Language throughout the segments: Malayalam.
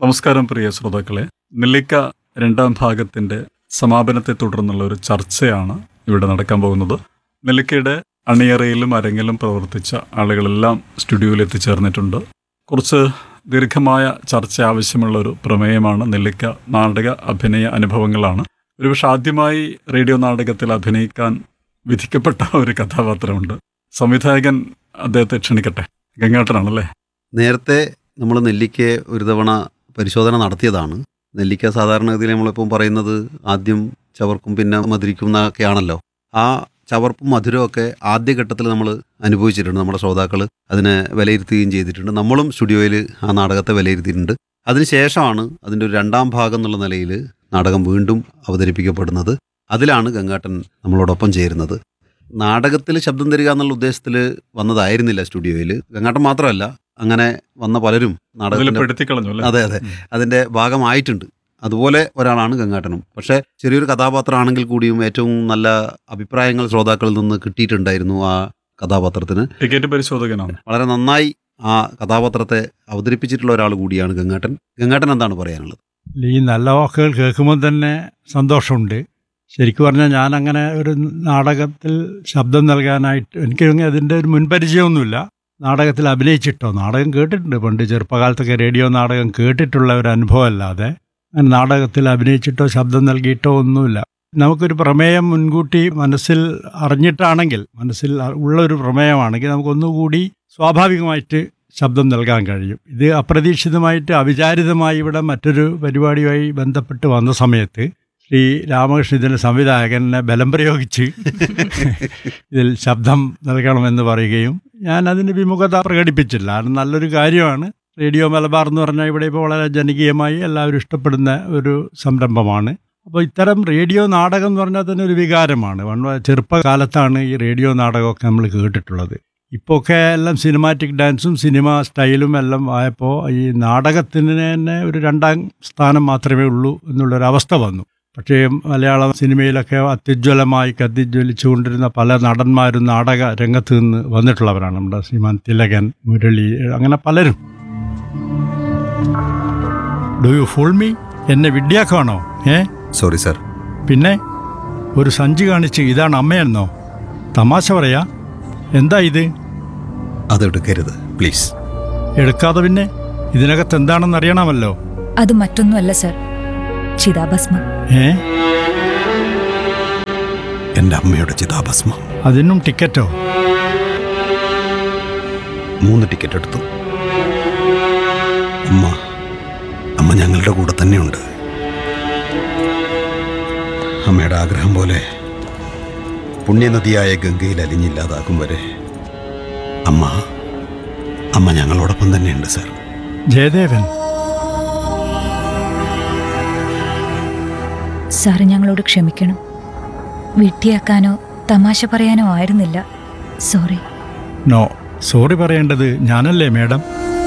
നമസ്കാരം പ്രിയ ശ്രോതാക്കളെ നെല്ലിക്ക രണ്ടാം ഭാഗത്തിന്റെ സമാപനത്തെ തുടർന്നുള്ള ഒരു ചർച്ചയാണ് ഇവിടെ നടക്കാൻ പോകുന്നത് നെല്ലിക്കയുടെ അണിയറയിലും അരങ്ങിലും പ്രവർത്തിച്ച ആളുകളെല്ലാം സ്റ്റുഡിയോയിൽ എത്തിച്ചേർന്നിട്ടുണ്ട് കുറച്ച് ദീർഘമായ ചർച്ച ആവശ്യമുള്ള ഒരു പ്രമേയമാണ് നെല്ലിക്ക നാടക അഭിനയ അനുഭവങ്ങളാണ് ഒരുപക്ഷെ ആദ്യമായി റേഡിയോ നാടകത്തിൽ അഭിനയിക്കാൻ വിധിക്കപ്പെട്ട ഒരു കഥാപാത്രമുണ്ട് സംവിധായകൻ അദ്ദേഹത്തെ ക്ഷണിക്കട്ടെ ഗംഗാട്ടനാണല്ലേ നേരത്തെ നമ്മൾ നെല്ലിക്ക ഒരു തവണ പരിശോധന നടത്തിയതാണ് നെല്ലിക്ക സാധാരണഗതിയിൽ നമ്മളിപ്പം പറയുന്നത് ആദ്യം ചവർക്കും പിന്നെ മധുരിക്കും എന്നൊക്കെയാണല്ലോ ആ ചവർപ്പും മധുരവും ഒക്കെ ആദ്യഘട്ടത്തിൽ നമ്മൾ അനുഭവിച്ചിട്ടുണ്ട് നമ്മുടെ ശ്രോതാക്കൾ അതിനെ വിലയിരുത്തുകയും ചെയ്തിട്ടുണ്ട് നമ്മളും സ്റ്റുഡിയോയിൽ ആ നാടകത്തെ വിലയിരുത്തിയിട്ടുണ്ട് അതിനുശേഷമാണ് അതിൻ്റെ ഒരു രണ്ടാം ഭാഗം എന്നുള്ള നിലയിൽ നാടകം വീണ്ടും അവതരിപ്പിക്കപ്പെടുന്നത് അതിലാണ് ഗംഗാട്ടൻ നമ്മളോടൊപ്പം ചേരുന്നത് നാടകത്തിൽ ശബ്ദം തരിക എന്നുള്ള ഉദ്ദേശത്തിൽ വന്നതായിരുന്നില്ല സ്റ്റുഡിയോയിൽ ഗംഗാട്ടൻ മാത്രമല്ല അങ്ങനെ വന്ന പലരും അതിൽ നാടകത്തിന്റെ പെടുത്തിക്കളഞ്ഞു അല്ലേ അതെ അതെ ഉം. അതിന്റെ ഭാഗമായിട്ടുണ്ട് അതുപോലെ ഒരാളാണ് ഗംഗാട്ടനും പക്ഷേ ചെറിയൊരു കഥാപാത്രമാണെങ്കിൽ കൂടിയും ഏറ്റവും നല്ല അഭിപ്രായങ്ങൾ ശ്രോതാക്കളിൽ നിന്ന് കിട്ടിയിട്ടുണ്ടായിരുന്നു ആ കഥാപാത്രത്തിന് ടിക്കറ്റ് പരിശോധകനാണ് വളരെ നന്നായി ആ കഥാപാത്രത്തെ അവതരിപ്പിച്ചിട്ടുള്ള ഒരാൾ കൂടിയാണ് ഗംഗാട്ടൻ ഗംഗാട്ടൻ എന്താണ് പറയാനുള്ളത് ഈ നല്ല വാക്കുകൾ കേൾക്കുമ്പോൾ തന്നെ സന്തോഷമുണ്ട് ശരിക്കും പറഞ്ഞാൽ ഞാൻ അങ്ങനെ ഒരു നാടകത്തിൽ ശബ്ദം നൽകാനായിട്ട് എനിക്ക് അതിൻ്റെ ഒരു മുൻപരിചയമൊന്നുമില്ല നാടകത്തിൽ അഭിനയിച്ചിട്ടോ നാടകം കേട്ടിട്ടുണ്ട് പണ്ട് ചെറുപ്പകാലത്തൊക്കെ റേഡിയോ നാടകം കേട്ടിട്ടുള്ള ഒരു അനുഭവമല്ലാതെ അങ്ങനെ നാടകത്തിൽ അഭിനയിച്ചിട്ടോ ശബ്ദം നൽകിയിട്ടോ ഒന്നുമില്ല നമുക്കൊരു പ്രമേയം മുൻകൂട്ടി മനസ്സിൽ അറിഞ്ഞിട്ടാണെങ്കിൽ മനസ്സിൽ ഉള്ള ഒരു പ്രമേയമാണെങ്കിൽ നമുക്കൊന്നുകൂടി സ്വാഭാവികമായിട്ട് ശബ്ദം നൽകാൻ കഴിയും ഇത് അപ്രതീക്ഷിതമായിട്ട് അവിചാരിതമായി ഇവിടെ മറ്റൊരു പരിപാടിയുമായി ബന്ധപ്പെട്ട് വന്ന സമയത്ത് ശ്രീ രാമകൃഷ്ണൻ ഇതിൻ്റെ സംവിധായകനെ ബലം പ്രയോഗിച്ച് ഇതിൽ ശബ്ദം നൽകണമെന്ന് പറയുകയും ഞാൻ അതിന് വിമുഖത പ്രകടിപ്പിച്ചില്ല അത് നല്ലൊരു കാര്യമാണ് റേഡിയോ മലബാർ എന്ന് പറഞ്ഞാൽ ഇവിടെ ഇപ്പോൾ വളരെ ജനകീയമായി എല്ലാവരും ഇഷ്ടപ്പെടുന്ന ഒരു സംരംഭമാണ് അപ്പോൾ ഇത്തരം റേഡിയോ നാടകം എന്ന് പറഞ്ഞാൽ തന്നെ ഒരു വികാരമാണ് വൺ- ചെറുപ്പകാലത്താണ് ഈ റേഡിയോ നാടകമൊക്കെ നമ്മൾ കേട്ടിട്ടുള്ളത് ഇപ്പോൾ ഒക്കെ എല്ലാം സിനിമാറ്റിക് ഡാൻസും സിനിമ സ്റ്റൈലും എല്ലാം ആയപ്പോൾ ഈ നാടകത്തിന് തന്നെ ഒരു രണ്ടാം സ്ഥാനം മാത്രമേ ഉള്ളൂ എന്നുള്ളൊരവസ്ഥ വന്നു പക്ഷേ മലയാള സിനിമയിലൊക്കെ അത്യുജ്വലമായി കത്തിജ്വലിച്ചുകൊണ്ടിരുന്ന പല നടന്മാരും നാടക രംഗത്ത് നിന്ന് വന്നിട്ടുള്ളവരാണ് നമ്മുടെ ശ്രീമാൻ തിലകൻ മുരളി അങ്ങനെ പലരും ഡു യു ഫുൾ മീ എന്നെ വിഡ്ഢിയാക്കാണോ ഏ സോറി സാർ പിന്നെ ഒരു സഞ്ചി കാണിച്ച് ഇതാണ് അമ്മയെന്നോ തമാശ പറയാ എന്താ ഇത് അതെടുക്കരുത് പ്ലീസ് എടുക്കാതെ പിന്നെ ഇതിനകത്ത് എന്താണെന്ന് അറിയണമല്ലോ അത് മറ്റൊന്നുമല്ല സർ ചിതാഭസ്മം ഏ എൻ്റെ അമ്മയുടെ ചിതാഭസ്മം അതിനും ടിക്കറ്റോ മൂന്ന് ടിക്കറ്റ് എടുത്തു അമ്മ അമ്മ ഞങ്ങളുടെ കൂടെ തന്നെയുണ്ട് അമ്മയുടെ ആഗ്രഹം പോലെ പുണ്യനദിയായ ഗംഗയിൽ അലിഞ്ഞില്ലാതാക്കും വരെ അമ്മ അമ്മ ഞങ്ങളോടൊപ്പം തന്നെയുണ്ട് സാർ ജയദേവൻ സാറ് ഞങ്ങളോട് ക്ഷമിക്കണം വിട്ടിയാക്കാനോ തമാശ പറയാനോ ആയിരുന്നില്ല സോറി നോ സോറി പറയേണ്ടത് ഞാനല്ലേ മേഡം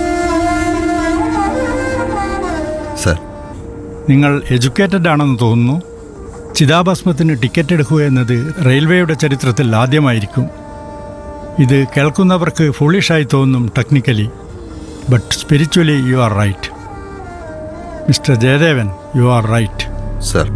സാർ നിങ്ങൾ എഡ്യൂക്കേറ്റഡ് ആണെന്ന് തോന്നുന്നു ചിതാഭസ്മത്തിന് ടിക്കറ്റ് എടുക്കുക എന്നത് റെയിൽവേയുടെ ചരിത്രത്തിൽ ആദ്യമായിരിക്കും ഇത് കേൾക്കുന്നവർക്ക് ഫുളിഷായി തോന്നും technically but spiritually you are right mister Jayadevan you are right sir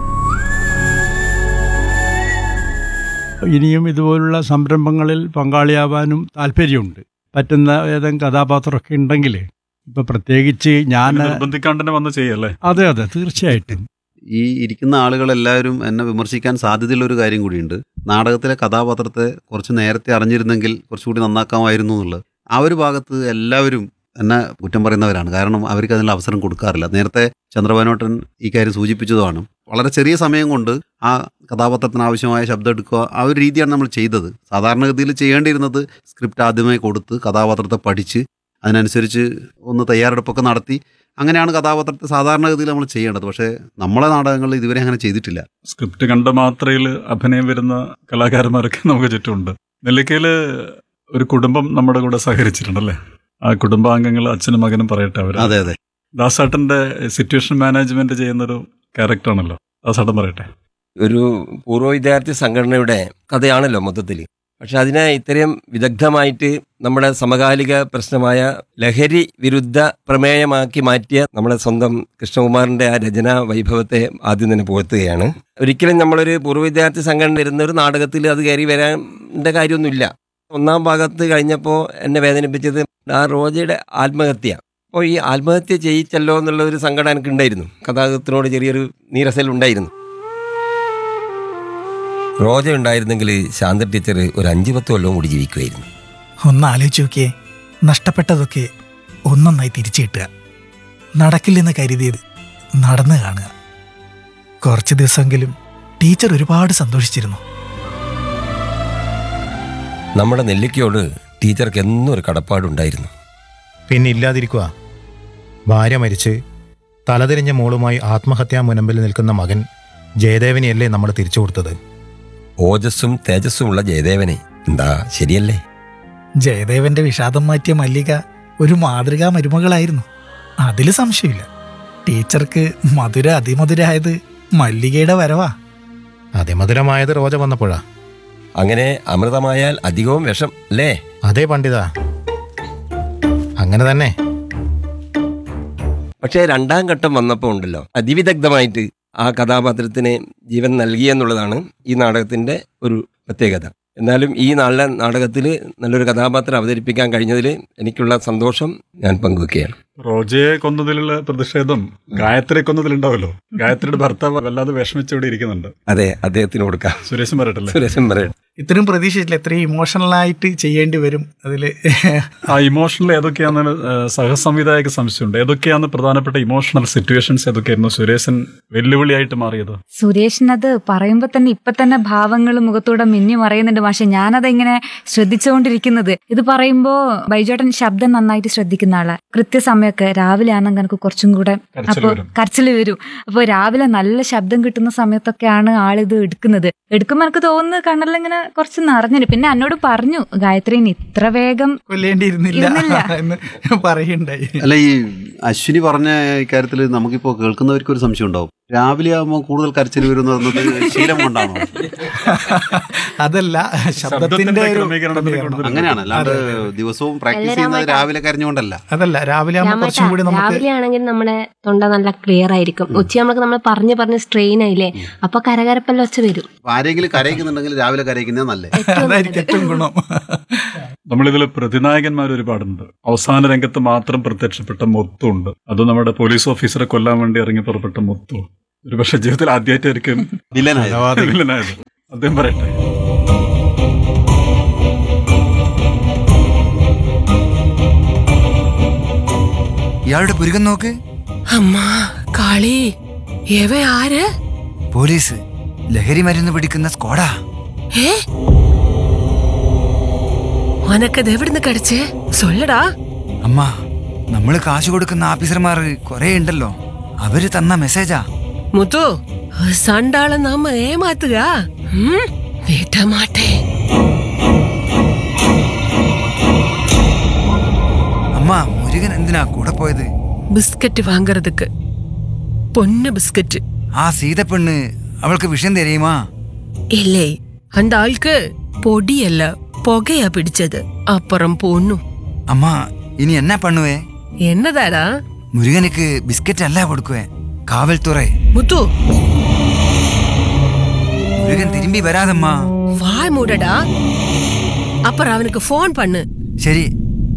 ഇനിയും ഇതുപോലുള്ള സംരംഭങ്ങളിൽ പങ്കാളിയാവാനും താല്പര്യമുണ്ട് പറ്റുന്ന ഏതെങ്കിലും കഥാപാത്രമൊക്കെ ഉണ്ടെങ്കിൽ ഇപ്പൊ പ്രത്യേകിച്ച് ഞാൻ നിർബന്ധിക്കാണ്ട് തന്നെ വന്ന് ചെയ്യല്ലേ അതെ അതെ തീർച്ചയായിട്ടും ഈ ഇരിക്കുന്ന ആളുകളെല്ലാവരും എന്നെ വിമർശിക്കാൻ സാധ്യതയുള്ള ഒരു കാര്യം കൂടിയുണ്ട് നാടകത്തിലെ കഥാപാത്രത്തെ കുറച്ച് നേരത്തെ അറിഞ്ഞിരുന്നെങ്കിൽ കുറച്ചുകൂടി നന്നാക്കാമായിരുന്നു എന്നുള്ളത് ആ ഒരു ഭാഗത്ത് എല്ലാവരും എന്നെ കുറ്റം പറയുന്നവരാണ് കാരണം അവർക്ക് അതിനുള്ള അവസരം കൊടുക്കാറില്ല നേരത്തെ ചന്ദ്രബാനോട്ടൻ ഈ കാര്യം സൂചിപ്പിച്ചതുമാണ് വളരെ ചെറിയ സമയം കൊണ്ട് ആ കഥാപാത്രത്തിന് ആവശ്യമായ ശബ്ദം എടുക്കുക ആ ഒരു രീതിയാണ് നമ്മൾ ചെയ്തത് സാധാരണഗതിയിൽ ചെയ്യേണ്ടിയിരുന്നത് സ്ക്രിപ്റ്റ് ആദ്യമേ കൊടുത്ത് കഥാപാത്രത്തെ പഠിച്ച് അതിനനുസരിച്ച് ഒന്ന് തയ്യാറെടുപ്പൊക്കെ നടത്തി അങ്ങനെയാണ് കഥാപാത്രത്തെ സാധാരണഗതിയിൽ നമ്മൾ ചെയ്യേണ്ടത് പക്ഷേ നമ്മളെ നാടകങ്ങളിൽ ഇതുവരെ അങ്ങനെ ചെയ്തിട്ടില്ല സ്ക്രിപ്റ്റ് കണ്ട മാത്രയിൽ അഭിനയം വരുന്ന കലാകാരന്മാരൊക്കെ നമുക്ക് ചുറ്റുമുണ്ട് നെല്ലിക്കയിൽ ഒരു കുടുംബം നമ്മുടെ കൂടെ സഹകരിച്ചിട്ടുണ്ടല്ലേ ആ കുടുംബാംഗങ്ങൾ അച്ഛനും മകനും പറയട്ടെ അവർ അതെ അതെ ദാസാട്ടന്റെ സിറ്റുവേഷൻ മാനേജ്മെന്റ് ചെയ്യുന്നൊരു ക്യാരക്ടറാണല്ലോ ദാസാട്ടൻ പറയട്ടെ ഒരു പൂർവ്വ വിദ്യാർത്ഥി സംഘടനയുടെ കഥയാണല്ലോ മൊത്തത്തിൽ പക്ഷെ അതിനെ ഇത്രയും വിദഗ്ധമായിട്ട് നമ്മുടെ സമകാലിക പ്രശ്നമായ ലഹരി വിരുദ്ധ പ്രമേയമാക്കി മാറ്റിയ നമ്മുടെ സ്വന്തം കൃഷ്ണകുമാറിന്റെ ആ രചനാ വൈഭവത്തെ ആദ്യം തന്നെ പുകഴ്ത്തുകയാണ് ഒരിക്കലും നമ്മളൊരു പൂർവ്വ വിദ്യാർത്ഥി സംഘടന വരുന്ന ഒരു നാടകത്തിൽ അത് കയറി വരേണ്ട കാര്യമൊന്നുമില്ല ഒന്നാം ഭാഗത്ത് കഴിഞ്ഞപ്പോൾ എന്നെ വേദനിപ്പിച്ചത് ആ റോജയുടെ ആത്മഹത്യ അപ്പോൾ ഈ ആത്മഹത്യ ചെയ്യിച്ചല്ലോ എന്നുള്ള ഒരു സങ്കടം എനിക്ക് ഉണ്ടായിരുന്നു കഥാകൃത്തിനോട് ചെറിയൊരു നീരസൽ ഉണ്ടായിരുന്നു റോജ ഉണ്ടായിരുന്നെങ്കിൽ ശാന്ത ടീച്ചർ ഒരു അഞ്ച് പത്ത് കൊല്ലവും കൂടി ജീവിക്കുമായിരുന്നു ഒന്ന് ആലോചിച്ച് നോക്കിയേ നഷ്ടപ്പെട്ടതൊക്കെ ഒന്നൊന്നായി തിരിച്ചു കിട്ടുക നടക്കില്ലെന്ന് കരുതിയത് നടന്നു കാണുക കുറച്ച് ദിവസമെങ്കിലും ടീച്ചർ ഒരുപാട് സന്തോഷിച്ചിരുന്നു നമ്മുടെ നെല്ലിക്കയോട് ടീച്ചർക്ക് എന്നും ഒരു കടപ്പാടുണ്ടായിരുന്നു പിന്നെ ഇല്ലാതിരിക്കുക ഭാര്യ മരിച്ച് തലതിരിഞ്ഞ മോളുമായി ആത്മഹത്യാ മുനമ്പിൽ നിൽക്കുന്ന മകൻ ജയദേവനെയല്ലേ നമ്മൾ തിരിച്ചു കൊടുത്തത് ഓജസ്സും തേജസ്സുമുള്ള ജയദേവനെ എന്താ ശരിയല്ലേ ജയദേവന്റെ വിഷാദം മാറ്റിയ മല്ലിക ഒരു മാതൃകാ മരുമകളായിരുന്നു അതിൽ സംശയമില്ല ടീച്ചർക്ക് മധുര അതിമധുരായത് മല്ലികയുടെ വരവാ അതിമധുരമായത് റോജ വന്നപ്പോഴാ അങ്ങനെ അമൃതമായാൽ അധികവും വിഷം അല്ലേ അതേ പണ്ഡിത അങ്ങനെ തന്നെ പക്ഷേ രണ്ടാം ഘട്ടം വന്നപ്പോൾ ഉണ്ടല്ലോ അതിവിദഗ്ധമായിട്ട് ആ കഥാപാത്രത്തിന് ജീവൻ നൽകിയെന്നുള്ളതാണ് ഈ നാടകത്തിന്റെ ഒരു പ്രത്യേകത എന്നാലും ഈ നല്ല നാടകത്തിൽ നല്ലൊരു കഥാപാത്രം അവതരിപ്പിക്കാൻ കഴിഞ്ഞതിൽ എനിക്കുള്ള സന്തോഷം ഞാൻ പങ്കുവെക്കുകയാണ് റോജയെ കൊന്നതിലുള്ള പ്രതിഷേധം ഗായത്രിയെ കൊന്നതിലുണ്ടാവല്ലോ ഗായത്രിയുടെ ഭർത്താവ് വല്ലാതെ വിഷമിച്ചിവിടെ ഇരിക്കുന്നുണ്ട് അതെ അദ്ദേഹത്തിന് കൊടുക്കാം സുരേഷും പറയട്ടല്ലേ സുരേഷൻ പറയട്ടെ ഇത്രയും പ്രതീക്ഷിച്ചില്ല ഇത്രയും ഇമോഷണലായിട്ട് ചെയ്യേണ്ടി വരും അതിൽ ആ ഇമോഷണൽ ഏതൊക്കെയാണെന്ന് ഏഹ്, സഹസംവിധായക സംശയമുണ്ട് ഏതൊക്കെയാണ് പ്രധാനപ്പെട്ട ഇമോഷണൽ സിറ്റുവേഷൻസ് ഏതൊക്കെയായിരുന്നു സുരേശൻ വെല്ലുവിളിയായിട്ട് മാറിയത് സുരേഷിനത് പറയുമ്പോ തന്നെ ഇപ്പൊ തന്നെ ഭാവങ്ങൾ മുഖത്തൂടെ മിന്നി മറയുന്നുണ്ട് പക്ഷെ ഞാനത് ഇങ്ങനെ ശ്രദ്ധിച്ചുകൊണ്ടിരിക്കുന്നത് ഇത് പറയുമ്പോ ബൈജോട്ടൻ ശബ്ദം നന്നായിട്ട് ശ്രദ്ധിക്കുന്ന ആളാ കൃത്യസമയമൊക്കെ രാവിലെ ആണെങ്കിൽ എനിക്ക് കുറച്ചും കൂടെ കരച്ചിൽ അപ്പൊ വരും. കരച്ചിൽ വരും അപ്പൊ രാവിലെ നല്ല ശബ്ദം കിട്ടുന്ന സമയത്തൊക്കെയാണ് ആളിത് എടുക്കുന്നത് എടുക്കുമ്പോ എനിക്ക് തോന്നുന്നു കണ്ണെല്ലാം കുറച്ച് നിറഞ്ഞിന് പിന്നെ എന്നോട് പറഞ്ഞു ഗായത്രീന് ഇത്ര വേഗം കൊല്ലേണ്ടിയിരുന്നില്ല ഇരുന്നില്ല. എന്ന് പറയുണ്ടായി അല്ല ഈ അശ്വിനി പറഞ്ഞ ഇക്കാര്യത്തിൽ നമുക്കിപ്പോ കേൾക്കുന്നവർക്ക് ഒരു സംശയം ഉണ്ടാവും രാവിലെ ആകുമ്പോൾ കൂടുതൽ കരച്ചിൽ വരുന്നത് ശീലം കൊണ്ടാണോ അതല്ല ശബ്ദത്തിന്റെ ഒരു ക്രമീകരണത്തിന് കൂടുതൽ അങ്ങനെയാണ് അല്ലാണ്ട് ദിവസവും പ്രാക്ടീസ് ചെയ്യുന്നത് രാവിലെ കരഞ്ഞുകൊണ്ടല്ല അതല്ല രാവിലെ ആകുമ്പോൾ കുറച്ചും കൂടി നമുക്ക് രാവിലെ ആണെങ്കിൽ നമ്മുടെ തൊണ്ട നല്ല ക്ലിയർ ആയിരിക്കും ഉച്ചയാകുമ്പോൾ നമ്മൾ പറഞ്ഞ് പറഞ്ഞ് സ്ട്രെയിൻ ആയില്ലേ അപ്പൊ കരകരപ്പെല്ലാം ഒച്ച വരും അപ്പൊ ആരെങ്കിലും കരയിക്കുന്നുണ്ടെങ്കിൽ രാവിലെ കരയിക്കുന്നേ നല്ലേ അതായിരിക്കും ഏറ്റവും ഗുണം നമ്മളിതിൽ പ്രതിനായകന്മാർ ഒരുപാടുണ്ട് അവസാന രംഗത്ത് മാത്രം പ്രത്യക്ഷപ്പെട്ട മുത്തുണ്ട് അത് നമ്മുടെ പോലീസ് ഓഫീസറെ കൊല്ലാൻ വേണ്ടി ഇറങ്ങി പുറപ്പെട്ട മുത്തു ഒരുപക്ഷെ ജീവിതത്തിൽ ആദ്യമായിട്ടായിരിക്കും വില്ലനായത് വില്ലനായത് അദ്ദേഹം പറയട്ടെ ഇയാളുടെ പുരുകം നോക്ക് അമ്മാ കാളി എവ ആര് പോലീസ് ലഹരി മരുന്ന് പിടിക്കുന്ന സ്ക്വാഡാ ഏ ഉനക്കത് എവിടുന്ന് കടിച്ചേ സൊല്ലടാ അമ്മ നമ്മള് കാശ് കൊടുക്കുന്ന ഓഫീസർമാർ കുറെ ഉണ്ടല്ലോ അവര് തന്ന മെസ്സേജാ മുത്തു സണ്ടാളെ നമ്മ ഏമാത്തുക ഉം, വിട മാട്ടേ അമ്മ മുരുകൻ എന്തിനാ കൂടെ പോയത് ബിസ്ക്കറ്റ് വാങ്ങறதுக்கு പൊന്നു ബിസ്ക്കറ്റ് ആ സീതപ്പെണ്ണ് അവൾക്ക് വിഷം തരുമാ ഇല്ലേ அந்த ஆளுக்கு പൊടിയല്ല പുകയാ പിടിച്ചത് അപ്പുറം പൊന്നു അമ്മ ഇനി എന്നാ പണ്ണുവേ എന്നതാടാ മുരുകനുക്ക് ബിസ്ക്കറ്റ് അല്ല കൊടുക്കുവേ കാവൽത്തുറേ முத்து മുരുകൻ തിരുമ്പി വരാതമ്മ வாய் மூடடா அப்புறம் அவனுக்கு ஃபோன் பண்ணு ശരി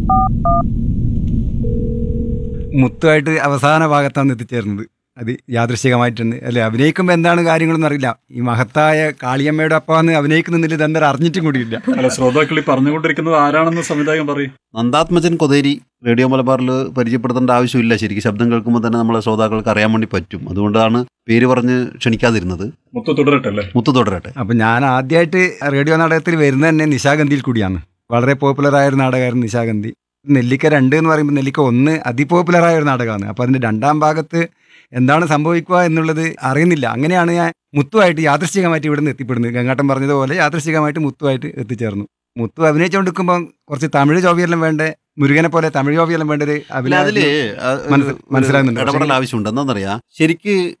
മുത്തുമായിട്ട് അവസാന ഭാഗത്താണ് എത്തിച്ചേർന്നത് അത് യാദൃശികമായിട്ടുണ്ട് അല്ലെ അഭിനയിക്കുമ്പോൾ എന്താണ് കാര്യങ്ങളൊന്നും അറിയില്ല ഈ മഹത്തായ കാളിയമ്മയുടെ അപ്പാന്ന് അഭിനയിക്കുന്നില്ല ഇതെന്താ അറിഞ്ഞിട്ടും കൂടിയില്ല അല്ല ശ്രോതാക്കളി പറഞ്ഞുകൊണ്ടിരിക്കുന്നത് ആരാണെന്ന് സംവിധായകൻ പറയും നന്ദാത്മജൻ കൊതേരി റേഡിയോ മലബാറിൽ പരിചയപ്പെടുത്തേണ്ട ആവശ്യമില്ല ശരിക്കും ശബ്ദം കേൾക്കുമ്പോൾ തന്നെ നമ്മളെ ശ്രോതാക്കൾക്ക് അറിയാൻ വേണ്ടി പറ്റും അതുകൊണ്ടാണ് പേര് പറഞ്ഞ് ക്ഷണിക്കാതിരുന്നത് മുത്തു തുടരട്ടെ അല്ലേ മുത്തു തുടരട്ടെ അപ്പം ഞാൻ ആദ്യമായിട്ട് റേഡിയോ നാടകത്തിൽ വരുന്നത് തന്നെ നിശാഗന്ധിയിൽ കൂടിയാണ് വളരെ പോപ്പുലറായ ഒരു നാടകമായിരുന്നു നിശാഗന്ധി നെല്ലിക്ക രണ്ട് എന്ന് പറയുമ്പോൾ നെല്ലിക്ക ഒന്ന് അതിപോപ്പുലറായ ഒരു നാടകമാണ് അപ്പോൾ അതിൻ്റെ രണ്ടാം ഭാഗത്ത് എന്താണ് സംഭവിക്കുക എന്നുള്ളത് അറിയുന്നില്ല അങ്ങനെയാണ് ഞാൻ മുത്തുമായിട്ട് യാദൃശ്ചികമായിട്ട് ഇവിടെ നിന്ന് എത്തിപ്പെടുന്നത് ഗംഗാട്ടൻ പറഞ്ഞതുപോലെ യാദൃശ്ചികമായിട്ട് മുത്തുമായിട്ട് എത്തിച്ചേർന്നു മുത്തു അഭിനയിച്ചുകൊണ്ടിരിക്കുമ്പോൾ കുറച്ച് തമിഴ് ജോബിയെല്ലാം വേണ്ട മുരുകനെ പോലെ തമിഴ് ജോബിയെല്ലാം വേണ്ട ഒരു അല്ല അതില് അഭിനയം ആ, ഒരു- മനസ്സി- മനസ്സിലാകുന്നുണ്ട്. ഇടപെടൽ പക്ഷേ- ആവശ്യമുണ്ട് എന്താണെന്നറിയാ ശരിക്ക്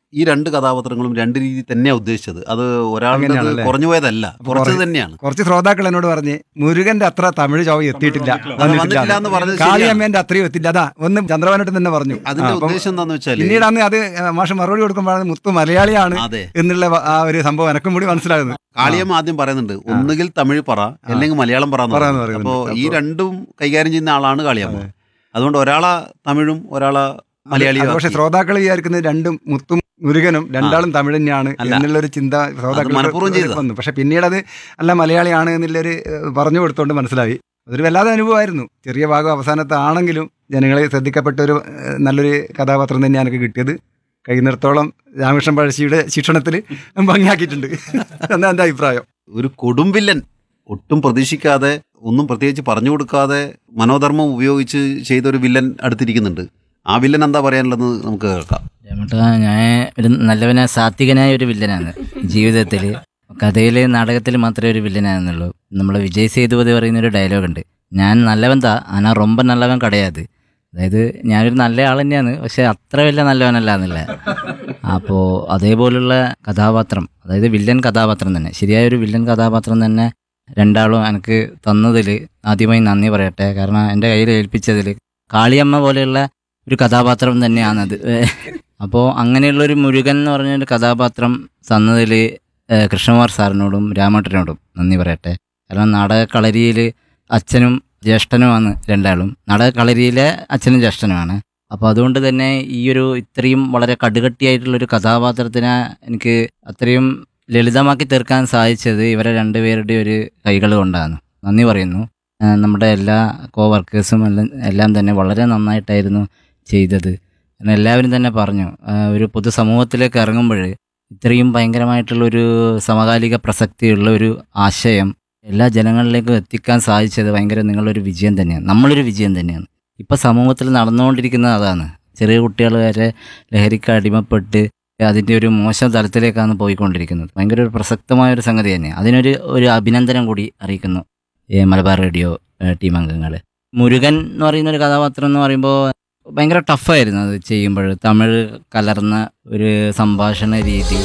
ഈ രണ്ട് കഥാപാത്രങ്ങളും രണ്ട് രീതി തന്നെയാണ് ഉദ്ദേശിച്ചത് അത് ഒരാളുടെ അങ്ങനെയാണല്ലേ? കുറഞ്ഞു പോയതല്ല അപ്പൊ കുറച്ചത് കുറേ- തന്നെയാണ് കുറച്ച് ശ്രോതാക്കൾ എന്നോട് പറഞ്ഞ് മുരുകന്റെ അത്ര തമിഴ് ചൊവ്വ എത്തിയിട്ടില്ല വന്നിട്ടില്ല എന്ന് പറഞ്ഞത് ശരിയാണ്. കാളിയമ്മേന്റെ അത്രയും എത്തില്ല അതാ ഒന്ന് ചന്ദ്രവാനോട്ട് തന്നെ പറഞ്ഞു അതിന്റെ ആ, അപ്പം ഉദ്ദേശം എന്താന്ന് വെച്ചാല് പിന്നീട് അന്ന് അത് മാഷ് മറുപടി കൊടുക്കുമ്പോഴാണ് മുത്തു മലയാളിയാണ് അതെ എന്നുള്ള വ- ആ ഒരു സംഭവം എനക്കും കൂടി മനസ്സിലാകുന്നത് കാളിയമ്മ ആദ്യം പറയുന്നുണ്ട് ഒന്നുകിൽ തമിഴ് പറ അല്ലെങ്കിൽ മലയാളം പറ എന്ന് പറ എന്ന് പറയുന്നത്. അപ്പോ പറയുന്നുണ്ട്. ഈ അപ്പോ- രണ്ടും കൈകാര്യം ചെയ്യുന്ന ആളാണ് കാളിയമ്മ അതുകൊണ്ട് ഒരാളെ തമിഴും ഒരാളെ മലയാളിയും പക്ഷെ ആക്കി. ശ്രോതാക്കൾ വിചാരിക്കുന്നത് രണ്ടും മുത്തും മുരുകനും രണ്ടാളും തമിഴ് തന്നെയാണ് അല്ല. എന്നുള്ളൊരു ചിന്ത ശ്രോതാക്കൾ മനഃപൂർവ്വം ചെയ്തതാ. വന്നു പക്ഷെ പിന്നീട് അത് അല്ല മലയാളിയാണ് എന്നുള്ളൊരു ഏഹ്, പറഞ്ഞു കൊടുത്തോണ്ട് മനസ്സിലായി അതൊരു വല്ലാതെ അനുഭവമായിരുന്നു ചെറിയ ഭാഗം അവസാനത്തെ ആണെങ്കിലും ജനങ്ങളെ ശ്രദ്ധിക്കപ്പെട്ട ഒരു ഏഹ്, നല്ലൊരു കഥാപാത്രം തന്നെയാണ് എനിക്ക് കിട്ടിയത് കഴിയുന്നിടത്തോളം രാമകൃഷ്ണൻ പഴശ്ശിയുടെ ശിക്ഷണത്തിൽ ഭംഗിയാക്കിയിട്ടുണ്ട് എന്നാ എൻ്റെ അഭിപ്രായം ഒരു കൊടുമ്പില്ലൻ ഒട്ടും പ്രതീക്ഷിക്കാതെ ഒന്നും പ്രത്യേകിച്ച് പറഞ്ഞു കൊടുക്കാതെ മനോധർമ്മം ഉപയോഗിച്ച് ചെയ്ത ഒരു വില്ലൻ അടുത്തിരിക്കുന്നുണ്ട് ആ വില്ലൻ എന്താ പറയാനുള്ളത് നമുക്ക് കേൾക്കാം രമേട്ടാ ഞാൻ ഒരു നല്ലവനായ സാത്വികനായ ഒരു വില്ലനാണ് ജീവിതത്തിൽ കഥയിൽ നാടകത്തിൽ മാത്രമേ ഒരു വില്ലനാണെന്നുള്ളൂ നമ്മളെ വിജയ് സേതുപതി പറയുന്ന ഒരു ഡയലോഗ് ഉണ്ട് ഞാൻ നല്ലവൻ താ ആനാ റൊമ്പ നല്ലവൻ കടയാത് അതായത് ഞാനൊരു നല്ല ആൾ തന്നെയാണ് പക്ഷെ അത്ര വലിയ നല്ലവനല്ല എന്നല്ല അപ്പോൾ അതേപോലുള്ള കഥാപാത്രം അതായത് വില്ലൻ കഥാപാത്രം തന്നെ ശരിയായ ഒരു വില്ലൻ കഥാപാത്രം തന്നെ രണ്ടാളും എനിക്ക് തന്നതിൽ ആദ്യമായി നന്ദി പറയട്ടെ കാരണം എൻ്റെ കയ്യിൽ ഏൽപ്പിച്ചതിൽ കാളിയമ്മ പോലെയുള്ള ഒരു കഥാപാത്രം തന്നെയാണത് അപ്പോൾ അങ്ങനെയുള്ളൊരു മുരുകൻ എന്ന് പറഞ്ഞൊരു കഥാപാത്രം തന്നതിൽ കൃഷ്ണകുമാർ സാറിനോടും രാമേട്ടനോടും നന്ദി പറയട്ടെ കാരണം നാടക കളരിയിൽ അച്ഛനും ജ്യേഷ്ഠനുമാണ് രണ്ടാളും നാടക കളരിയിലെ അച്ഛനും ജ്യേഷ്ഠനുമാണ് അപ്പോൾ അതുകൊണ്ട് തന്നെ ഈ ഒരു ഇത്രയും വളരെ കടുകട്ടിയായിട്ടുള്ളൊരു കഥാപാത്രത്തിനെ എനിക്ക് അത്രയും ലളിതമാക്കി തീർക്കാൻ സാധിച്ചത് ഇവരെ രണ്ടുപേരുടെ ഒരു കൈകൾ കൊണ്ടാണ് നന്ദി പറയുന്നു ആ, നമ്മുടെ എല്ലാ കോ വർക്കേഴ്സും എല്ലാം എല്ലാം തന്നെ വളരെ നന്നായിട്ടായിരുന്നു ചെയ്തത് കാരണം എല്ലാവരും തന്നെ പറഞ്ഞു ആ, ഒരു പൊതുസമൂഹത്തിലേക്ക് ഇറങ്ങുമ്പോൾ ഇത്രയും ഭയങ്കരമായിട്ടുള്ളൊരു സമകാലിക പ്രസക്തിയുള്ള ഒരു ആശയം എല്ലാ ജനങ്ങളിലേക്കും എത്തിക്കാൻ സാധിച്ചത് ഭയങ്കര നിങ്ങളൊരു വിജയം തന്നെയാണ് നമ്മളൊരു വിജയം തന്നെയാണ് ഇപ്പോൾ സമൂഹത്തിൽ നടന്നുകൊണ്ടിരിക്കുന്നത് അതാണ് ചെറിയ കുട്ടികൾ വരെ ലഹരിക്ക് അടിമപ്പെട്ട് അതിൻ്റെ ഒരു മോശം തലത്തിലേക്കാണ് പോയിക്കൊണ്ടിരിക്കുന്നത് ഭയങ്കര ഒരു പ്രസക്തമായ ഒരു സംഗതി തന്നെയാണ് അതിനൊരു ഒരു അഭിനന്ദനം കൂടി അറിയിക്കുന്നു ഈ മലബാർ റേഡിയോ ഏഹ്, ടീം അംഗങ്ങൾ മുരുകൻ എന്ന് പറയുന്ന ഒരു കഥാപാത്രം എന്ന് പറയുമ്പോൾ ഭയങ്കര ടഫായിരുന്നു അത് ചെയ്യുമ്പോൾ തമിഴ് കലർന്ന ഒരു സംഭാഷണ രീതി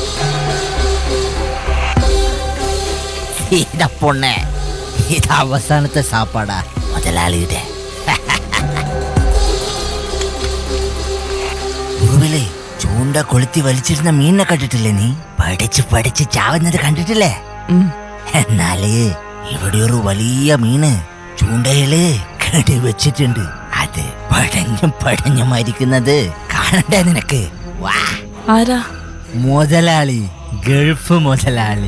ഇതാ പൊണ്ണെ ഇത് അവസാനത്തെ സാപ്പാടാ മുതലാളിയുടെ ഉറുവിലെ ചൂണ്ട കൊളുത്തി വലിച്ചിരുന്ന മീനിനെ കണ്ടിട്ടില്ലേ നീ പഠിച്ച് പഠിച്ച് ചാവുന്നത് കണ്ടിട്ടില്ലേ എന്നാല് ഇവിടെ ഒരു വലിയ മീന് ചൂണ്ടയില് കെടി വെച്ചിട്ടുണ്ട് അത് പടഞ്ഞും പടഞ്ഞും മരിക്കുന്നത് കാണണ്ടേ നിനക്ക് വാ ആരാ മുതലാളി ഗൾഫ് മുതലാളി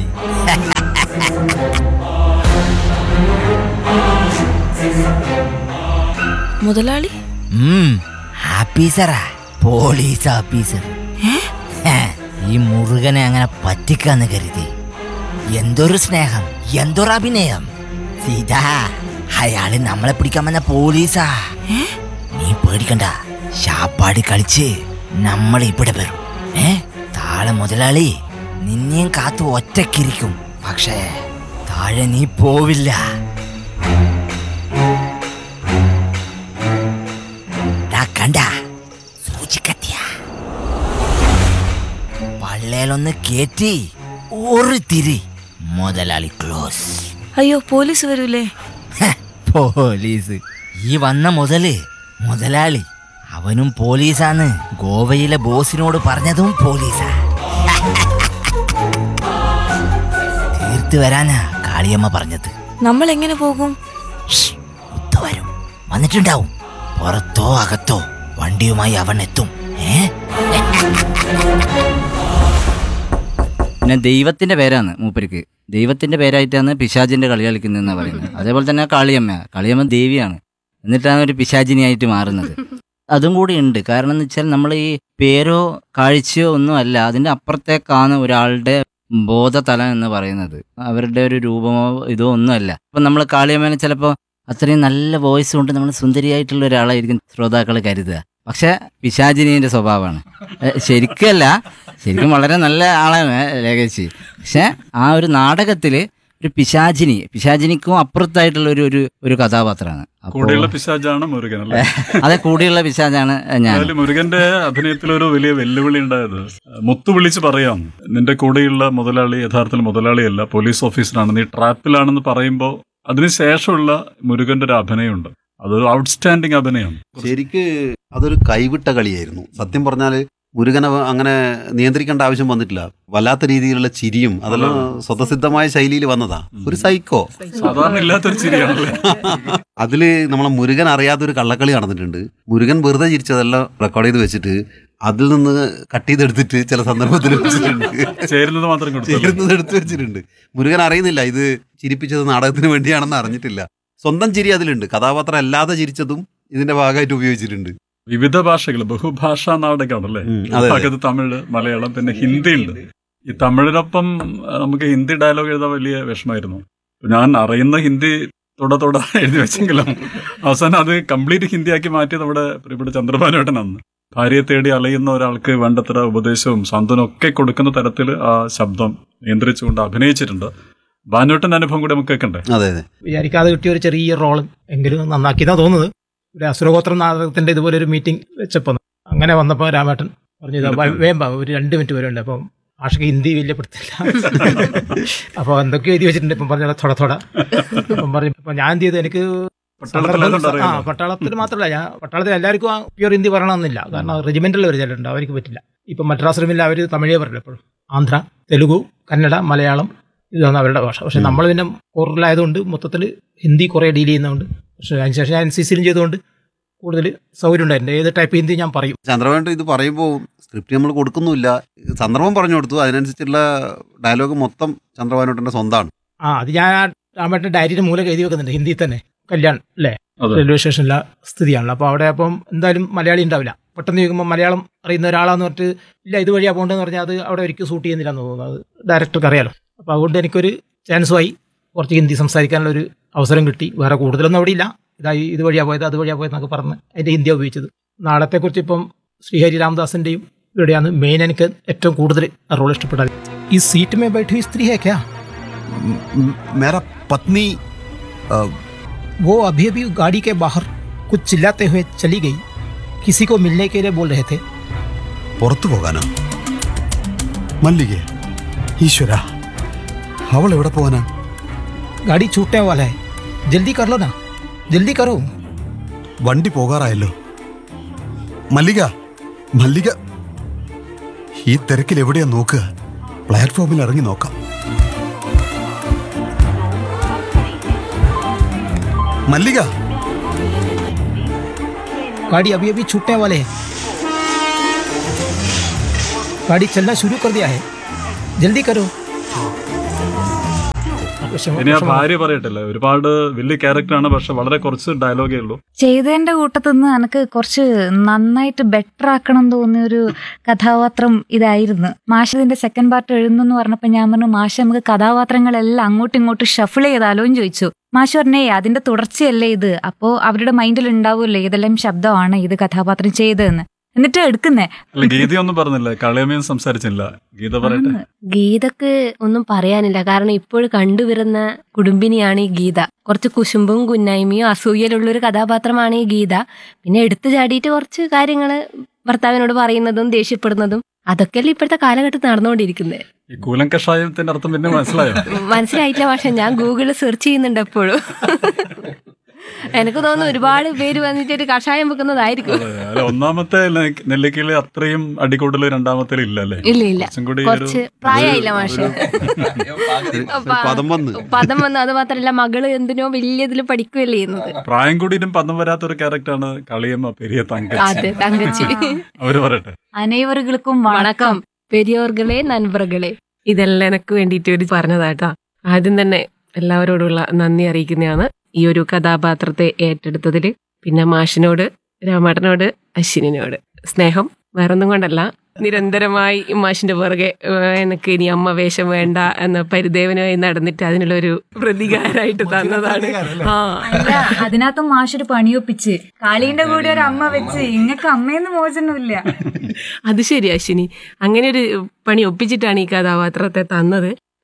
മുതലാളി ഉം, ആപ്പീസറാ പോലീസ് ആപ്പീസർ ഹേ, ഈ മുരുകനെ അങ്ങനെ പറ്റിക്കാന്ന് കരുതി എന്തൊരു സ്നേഹം എന്തൊരു അഭിനയം സീതാ അയാള് നമ്മളെ പിടിക്കാൻ വന്ന പോലീസാ നീ പേടിക്കണ്ട ശാപ്പാട് കളിച്ച് നമ്മൾ ഇവിടെ വരും ഏ താഴെ മുതലാളി നിന്നെയും കാത്തു ഒറ്റക്കിരിക്കും പക്ഷേ താഴെ നീ പോവില്ല ദാ കണ്ട സൂചിക്കത്തിയ പള്ളേലൊന്ന് കേറ്റി ഒരു തിരി മുതലാളി ക്ലോസ് അയ്യോ പോലീസ് വരൂലേ പോലീസ് ഈ വന്ന മുതല് മുതലാളി അവനും പോലീസാന്ന് ഗോവയിലെ ബോസിനോട് പറഞ്ഞതും പോലീസാ തീർത്ത് വരാനാ കാളിയമ്മ പറഞ്ഞത് നമ്മൾ എങ്ങനെ പോകും ഒത്തു വരും വന്നിട്ടുണ്ടാവും പുറത്തോ അകത്തോ വണ്ടിയുമായി അവൻ എത്തും ഏ പിന്നെ ദൈവത്തിന്റെ പേരാണ് മൂപ്പർക്ക് ദൈവത്തിന്റെ പേരായിട്ടാണ് പിശാചിന്റെ കളി കളിക്കുന്നതെന്ന് പറയുന്നത് അതേപോലെ തന്നെ കാളിയമ്മ കാളിയമ്മ ദേവിയാണ് എന്നിട്ടാണ് ഒരു പിശാചിനിയായിട്ട് മാറുന്നത് അതും കൂടി ഉണ്ട് കാരണം എന്ന് വെച്ചാൽ നമ്മൾ ഈ പേരോ കാഴ്ചയോ ഒന്നും അല്ല അതിന്റെ അപ്പുറത്തേക്കാണ് ഒരാളുടെ ബോധതലം എന്ന് പറയുന്നത് അവരുടെ ഒരു രൂപമോ ഇതോ ഒന്നുമല്ല അപ്പൊ നമ്മൾ കാളിയമ്മനെ ചിലപ്പോൾ അത്രയും നല്ല വോയിസ് കൊണ്ട് നമ്മൾ സുന്ദരിയായിട്ടുള്ള ഒരാളായിരിക്കും ശ്രോതാക്കൾ കരുതുക പക്ഷെ പിശാചിനിയുടെ സ്വഭാവമാണ് ഏ, ശരിക്കല്ല ശരിക്കും വളരെ നല്ല ആളാണ് ലേഖേശി പക്ഷെ ആ ഒരു നാടകത്തിൽ ഒരു പിശാചിനി പിശാചിനിക്കും അപ്പുറത്തായിട്ടുള്ള ഒരു ഒരു ഒരു കഥാപാത്രമാണ് അപ്പോൾ കൂടെയുള്ള പിശാചാണ് മുരുകൻ അല്ലേ അതെ കൂടെയുള്ള പിശാചാണ് ഞാൻ എന്തായാലും മുരുകന്റെ അഭിനയത്തിൽ ഒരു വലിയ വെല്ലുവിളി ഉണ്ടായത് മുത്തു വിളിച്ച് പറയാം നിന്റെ കൂടെയുള്ള മുതലാളി യഥാർത്ഥത്തിൽ മുതലാളിയല്ല പോലീസ് ഓഫീസറാണ് നീ ട്രാപ്പിലാണെന്ന് പറയുമ്പോൾ അതിനുശേഷമുള്ള മുരുകന്റെ ഒരു അഭിനയമുണ്ട് അതൊരു ഔട്ട്സ്റ്റാൻഡിങ് അഭിനയം ശരിക്ക് അതൊരു കൈവിട്ട കളിയായിരുന്നു സത്യം പറഞ്ഞാൽ മുരുകനെ അങ്ങനെ നിയന്ത്രിക്കേണ്ട ആവശ്യം വന്നിട്ടില്ല വല്ലാത്ത രീതിയിലുള്ള ചിരിയും അതെല്ലാം സ്വതസിദ്ധമായ ശൈലിയിൽ വന്നതാ ഒരു സൈക്കോ സാധാരണ ഇല്ലാത്തൊരു ചിരിയാണല്ലേ അതില് നമ്മളെ മുരുകൻ അറിയാത്തൊരു കള്ളക്കളി നടന്നിട്ടുണ്ട് മുരുകൻ വെറുതെ ചിരിച്ചതെല്ലാം റെക്കോർഡ് ചെയ്ത് വെച്ചിട്ട് അതിൽ നിന്ന് കട്ട് ചെയ്തെടുത്തിട്ട് ചില സന്ദർഭത്തിൽ വെച്ചിട്ടുണ്ട് ചേരുന്നത് മാത്രം കൊടുത്തല്ലേ? ചേരുന്നത് എടുത്ത് വെച്ചിട്ടുണ്ട് മുരുകൻ അറിയുന്നില്ല ഇത് ചിരിപ്പിച്ചത് നാടകത്തിന് വേണ്ടിയാണെന്ന് അറിഞ്ഞിട്ടില്ല സ്വന്തം ചിരി അതിലുണ്ട് കഥാപാത്രം അല്ലാതെ ചിരിച്ചതും ഇതിന്റെ ഭാഗമായിട്ട് ഉപയോഗിച്ചിട്ടുണ്ട് വിവിധ ഭാഷകൾ ബഹുഭാഷാ നാടകമാണല്ലേ അതെ. ഭാഗത്ത് തമിഴ് മലയാളം പിന്നെ ഹിന്ദി ഉണ്ട് ഈ തമിഴിനൊപ്പം അഹ് നമുക്ക് ഹിന്ദി ഡയലോഗ് എഴുതാൻ വലിയ വിഷമായിരുന്നു ഞാൻ അറിയുന്ന ഹിന്ദി തൊട തൊട എഴുതി വെച്ചെങ്കിലും അവസാനം അത് കംപ്ലീറ്റ് ഹിന്ദിയാക്കി മാറ്റി നമ്മുടെ പ്രിയപ്പെട്ട ചന്ദ്രബാനുവേട്ടനാണ് ഭാര്യയെ തേടി അലയുന്ന ഒരാൾക്ക് വേണ്ടത്ര ഉപദേശവും സാന്ത്വനവും ഒക്കെ കൊടുക്കുന്ന തരത്തിൽ ആ ശബ്ദം നിയന്ത്രിച്ചുകൊണ്ട് അഭിനയിച്ചിട്ടുണ്ട് ബാനുവേട്ടന്റെ അനുഭവം കൂടി നമുക്ക് കേൾക്കണ്ടേ അതെ അതെ വിചാരിക്കാതെ കിട്ടിയ ഒരു ചെറിയ റോൾ എങ്കിലും നന്നാക്കിയതാ തോന്നുന്നത് ഒരു അസുരഗോത്രം നാടകത്തിന്റെ ഇതുപോലെ ഒരു മീറ്റിംഗ് വെച്ചപ്പോൾ അങ്ങനെ വന്നപ്പോൾ രാമേട്ടൻ പറഞ്ഞു "ഇതാ, വേ- വേഗം വാ, ഒരു രണ്ട് മിനിറ്റ് വരെ ഉണ്ട് അപ്പം ആഷക്ക് ഹിന്ദി വലിയ പിടുത്തില്ല അപ്പോൾ എന്തൊക്കെയോ എഴുതി വെച്ചിട്ടുണ്ട് ഇപ്പം പറഞ്ഞ തൊട തൊട അപ്പം പറഞ്ഞു ഇപ്പം ഞാൻ എന്ത് ചെയ്തു എനിക്ക് പട്ടാളത്തിലായതുകൊണ്ട് ആ അറിയാലോ. പട്ടാളത്തിൽ മാത്രമല്ല ഞാൻ പട്ടാളത്തിൽ എല്ലാവർക്കും പ്യൂർ ഹിന്ദി പറയണമെന്നില്ല കാരണം റെജിമെന്റിൽ ഒരു ചിലുണ്ട് അവർക്ക് പറ്റില്ല ഇപ്പം മദ്രാസ് റൂമിൽ അവർ തമിഴേ പറയില്ല എപ്പോഴും ആന്ധ്ര തെലുഗു കന്നഡ മലയാളം ഇതാണ് അവരുടെ ഭാഷ പക്ഷെ നമ്മൾ പിന്നെ കോറിലായതുകൊണ്ട് മൊത്തത്തിൽ ഹിന്ദി കുറേ ഡീൽ ചെയ്യുന്നതുകൊണ്ട് പക്ഷേ അതിനുശേഷം ഞാൻ എൻ സി സിയിലും ചെയ്തുകൊണ്ട് കൂടുതൽ സൗകര്യം ഉണ്ടായിരുന്നു ഏത് ടൈപ്പ് ഹിന്ദി ഞാൻ പറയും ചന്ദ്രബാബു ഇത് പറയുമ്പോൾ സ്ക്രിപ്റ്റ് നമ്മൾ കൊടുക്കുന്നുമില്ല സന്ദർഭം പറഞ്ഞു കൊടുത്തു അതിനനുസരിച്ചുള്ള ഡയലോഗ് മൊത്തം ചന്ദ്രബാബുട്ടൻ്റെ സ്വന്തമാണ് ആ അത് ഞാൻ ആ രാമേട്ടൻ്റെ ഡയറിയുടെ മൂലം എഴുതി വെക്കുന്നുണ്ട് ഹിന്ദി തന്നെ കല്യാൺ അല്ലേ അതെ. റെയിൽവേ സ്റ്റേഷനിലെ സ്ഥിതിയാണല്ലോ അപ്പോൾ അവിടെ അപ്പം എന്തായാലും മലയാളി ഉണ്ടാവില്ല പെട്ടെന്ന് ചോദിക്കുമ്പോൾ മലയാളം അറിയുന്ന ഒരാളാന്ന് പറഞ്ഞിട്ട് ഇല്ല ഇത് വഴിയാ പോകേണ്ടതെന്ന് പറഞ്ഞാൽ അത് അവിടെ ഒരിക്കലും സൂട്ട് ചെയ്യുന്നില്ല എന്ന് തോന്നുന്നു അത് ഡയറക്ടർക്ക് അറിയാലോ അപ്പോൾ അതുകൊണ്ട് എനിക്കൊരു ചാൻസുമായി കുറച്ച് ഹിന്ദി സംസാരിക്കാനുള്ള ഒരു അവസരം കിട്ടി വേറെ കൂടുതലൊന്നും അവിടെ ഇല്ല ഇതായി ഇത് വഴിയാ പോയത് അത് വഴിയാ പോയത് എന്നൊക്കെ പറഞ്ഞ് അതിൻ്റെ ഹിന്ദി ഉപയോഗിച്ചത് നാടകത്തെക്കുറിച്ച് ഇപ്പം ശ്രീഹരി രാമദാസിൻ്റെയും ഇവിടെയാണ് മെയിൻ എനിക്ക് ഏറ്റവും കൂടുതൽ റോൾ ഇഷ്ടപ്പെട്ടത് ഈ സീറ്റ് മേ ബൈഠി സ്ത്രീ ഹേ ക്യാ मेरा पत्नी वो अभी अभी गाड़ी के बाहर कुछ चिल्लाते हुए चली गई किसी को मिलने के लिए बोल रहे थे പുറത്തു പോകാനോ മല്ലികെ ഈശ്വര അവൾ എവിടെ പോകാനാ गाड़ी छूटने वाला है जल्दी कर लो ना जल्दी करो വണ്ടി പോകാറായല്ലോ മല്ലിക മല്ലിക ഈ തിരക്കിൽ എവിടെയാ നോക്കുക പ്ലാറ്റ്ഫോമിൽ ഇറങ്ങി നോക്കാം മല്ലിക गाड़ी अभी अभी छूटने वाले हैं गाड़ी चलना शुरू कर दिया है जल्दी करो ഇനി ആ ഭാര്യ പറയട്ടില്ല ഒരുപാട് വലിയ ക്യാരക്ടറാണ് പക്ഷെ വളരെ കുറച്ച് ഡയലോഗേ ഉള്ളൂ ചെയ്തതിന്റെ കൂട്ടത്തിൽ നിന്ന് എനിക്ക് കുറച്ച് നന്നായിട്ട് ബെറ്റർ ആക്കണം എന്ന് തോന്നിയ ഒരു കഥാപാത്രം ഇതായിരുന്നു മാഷ് ഇതിന്റെ സെക്കൻഡ് പാർട്ട് എഴുതുന്നു പറഞ്ഞപ്പോൾ ഞാൻ പറഞ്ഞു മാഷ് നമുക്ക് കഥാപാത്രങ്ങളെല്ലാം അങ്ങോട്ടും ഇങ്ങോട്ടും ഷഫിൾ ചെയ്താലോ എന്ന് ചോദിച്ചു മാഷ് പറഞ്ഞേ അതിന്റെ തുടർച്ചയല്ലേ ഇത് അപ്പോ അവരുടെ മൈൻഡിൽ ഉണ്ടാവുമല്ലോ ഏതെല്ലാം ശബ്ദമാണ് ഇത് കഥാപാത്രം ചെയ്തതെന്ന് എന്നിട്ട് എടുക്കുന്നേ അല്ല ഗീതയൊന്നും പറഞ്ഞില്ല കളയമയും സംസാരിച്ചില്ല ഗീത പറയട്ടെ ഗീതക്ക് ഒന്നും പറയാനില്ല കാരണം ഇപ്പോഴും കണ്ടുവരുന്ന കുടുംബിനിയാണ് ഈ ഗീത കുറച്ച് കുശുമ്പും കുന്നായ്മയും അസൂയലുള്ള ഒരു കഥാപാത്രമാണ് ഈ ഗീത പിന്നെ എടുത്തു ചാടിയിട്ട് കുറച്ച് കാര്യങ്ങൾ ഭർത്താവിനോട് പറയുന്നതും ദേഷ്യപ്പെടുന്നതും അതൊക്കെയല്ലേ ഇപ്പോഴത്തെ കാലഘട്ടത്തിൽ നടന്നുകൊണ്ടിരിക്കുന്നത് ഈ കൂലം കഷായത്തിന്റെ അർത്ഥം പിന്നെ മനസ്സിലായോ മനസ്സിലായിട്ടില്ല പക്ഷെ ഞാൻ ഗൂഗിളിൽ സെർച്ച് ചെയ്യുന്നുണ്ട് എപ്പോഴും എനിക്ക് തോന്നുന്നു ഒരുപാട് പേര് വന്നിട്ട് ഒരു കഷായം വെക്കുന്നതായിരിക്കും അതെ, അല്ല ഒന്നാമത്തെ നെ- നെല്ലിക്കയില് അത്രയും അടിക്കൂടൽ രണ്ടാമത്തെ ഇല്ല അല്ലേ ഇല്ല ഇല്ല കുറച്ചും കൂടി ഒരു- കുറച്ച് പ്രായമായില്ല മാഷെ ഒരു പദം വന്ന് പദം വന്നു അത് മാത്രല്ല മകള് എന്തിനോ വലിയ ഇതിൽ പഠിക്കുകയല്ലേ ചെയ്യുന്നത് പ്രായം കൂടിയിട്ടും പദം വരാത്ത ഒരു ക്യാരക്ടറാണ് കളിയമ്മ പെരിയ തങ്ക അതെ തങ്കച്ചി അവര് പറയട്ടെ അനേവറുകൾക്കും വണക്കം പെരിയോർകളെ നൻപറുകളെ ഇതെല്ലാം എനിക്ക് വേണ്ടിയിട്ട് ഒരു പറഞ്ഞതാട്ടാ ആദ്യം തന്നെ എല്ലാവരോടുള്ള നന്ദി അറിയിക്കുന്നതാണ് ഈ ഒരു കഥാപാത്രത്തെ ഏറ്റെടുത്തതിൽ പിന്നെ മാഷിനോട് രാമേട്ടനോട് അശ്വിനോട് സ്നേഹം വേറൊന്നും കൊണ്ടല്ല നിരന്തരമായി ഈ മാഷിന്റെ പുറകെ ഏഹ്, എനിക്ക് ഇനി അമ്മ വേഷം വേണ്ട എന്ന പരിദേവനമായി നടന്നിട്ട് അതിനുള്ള ഒരു പ്രതികാരമായിട്ട് തന്നതാണ് ആ അല്ല അതിനകത്ത് മാഷൊരു പണിയൊപ്പിച്ച് കാളീന്റെ കൂടെ ഒരു അമ്മ വെച്ച് ഇങ്ങക്ക് അമ്മയെന്ന് മോചനമില്ല അത് ശരി അശ്വിനി അങ്ങനെ ഒരു പണി ഒപ്പിച്ചിട്ടാണ് ഈ കഥാപാത്രത്തെ തന്നത്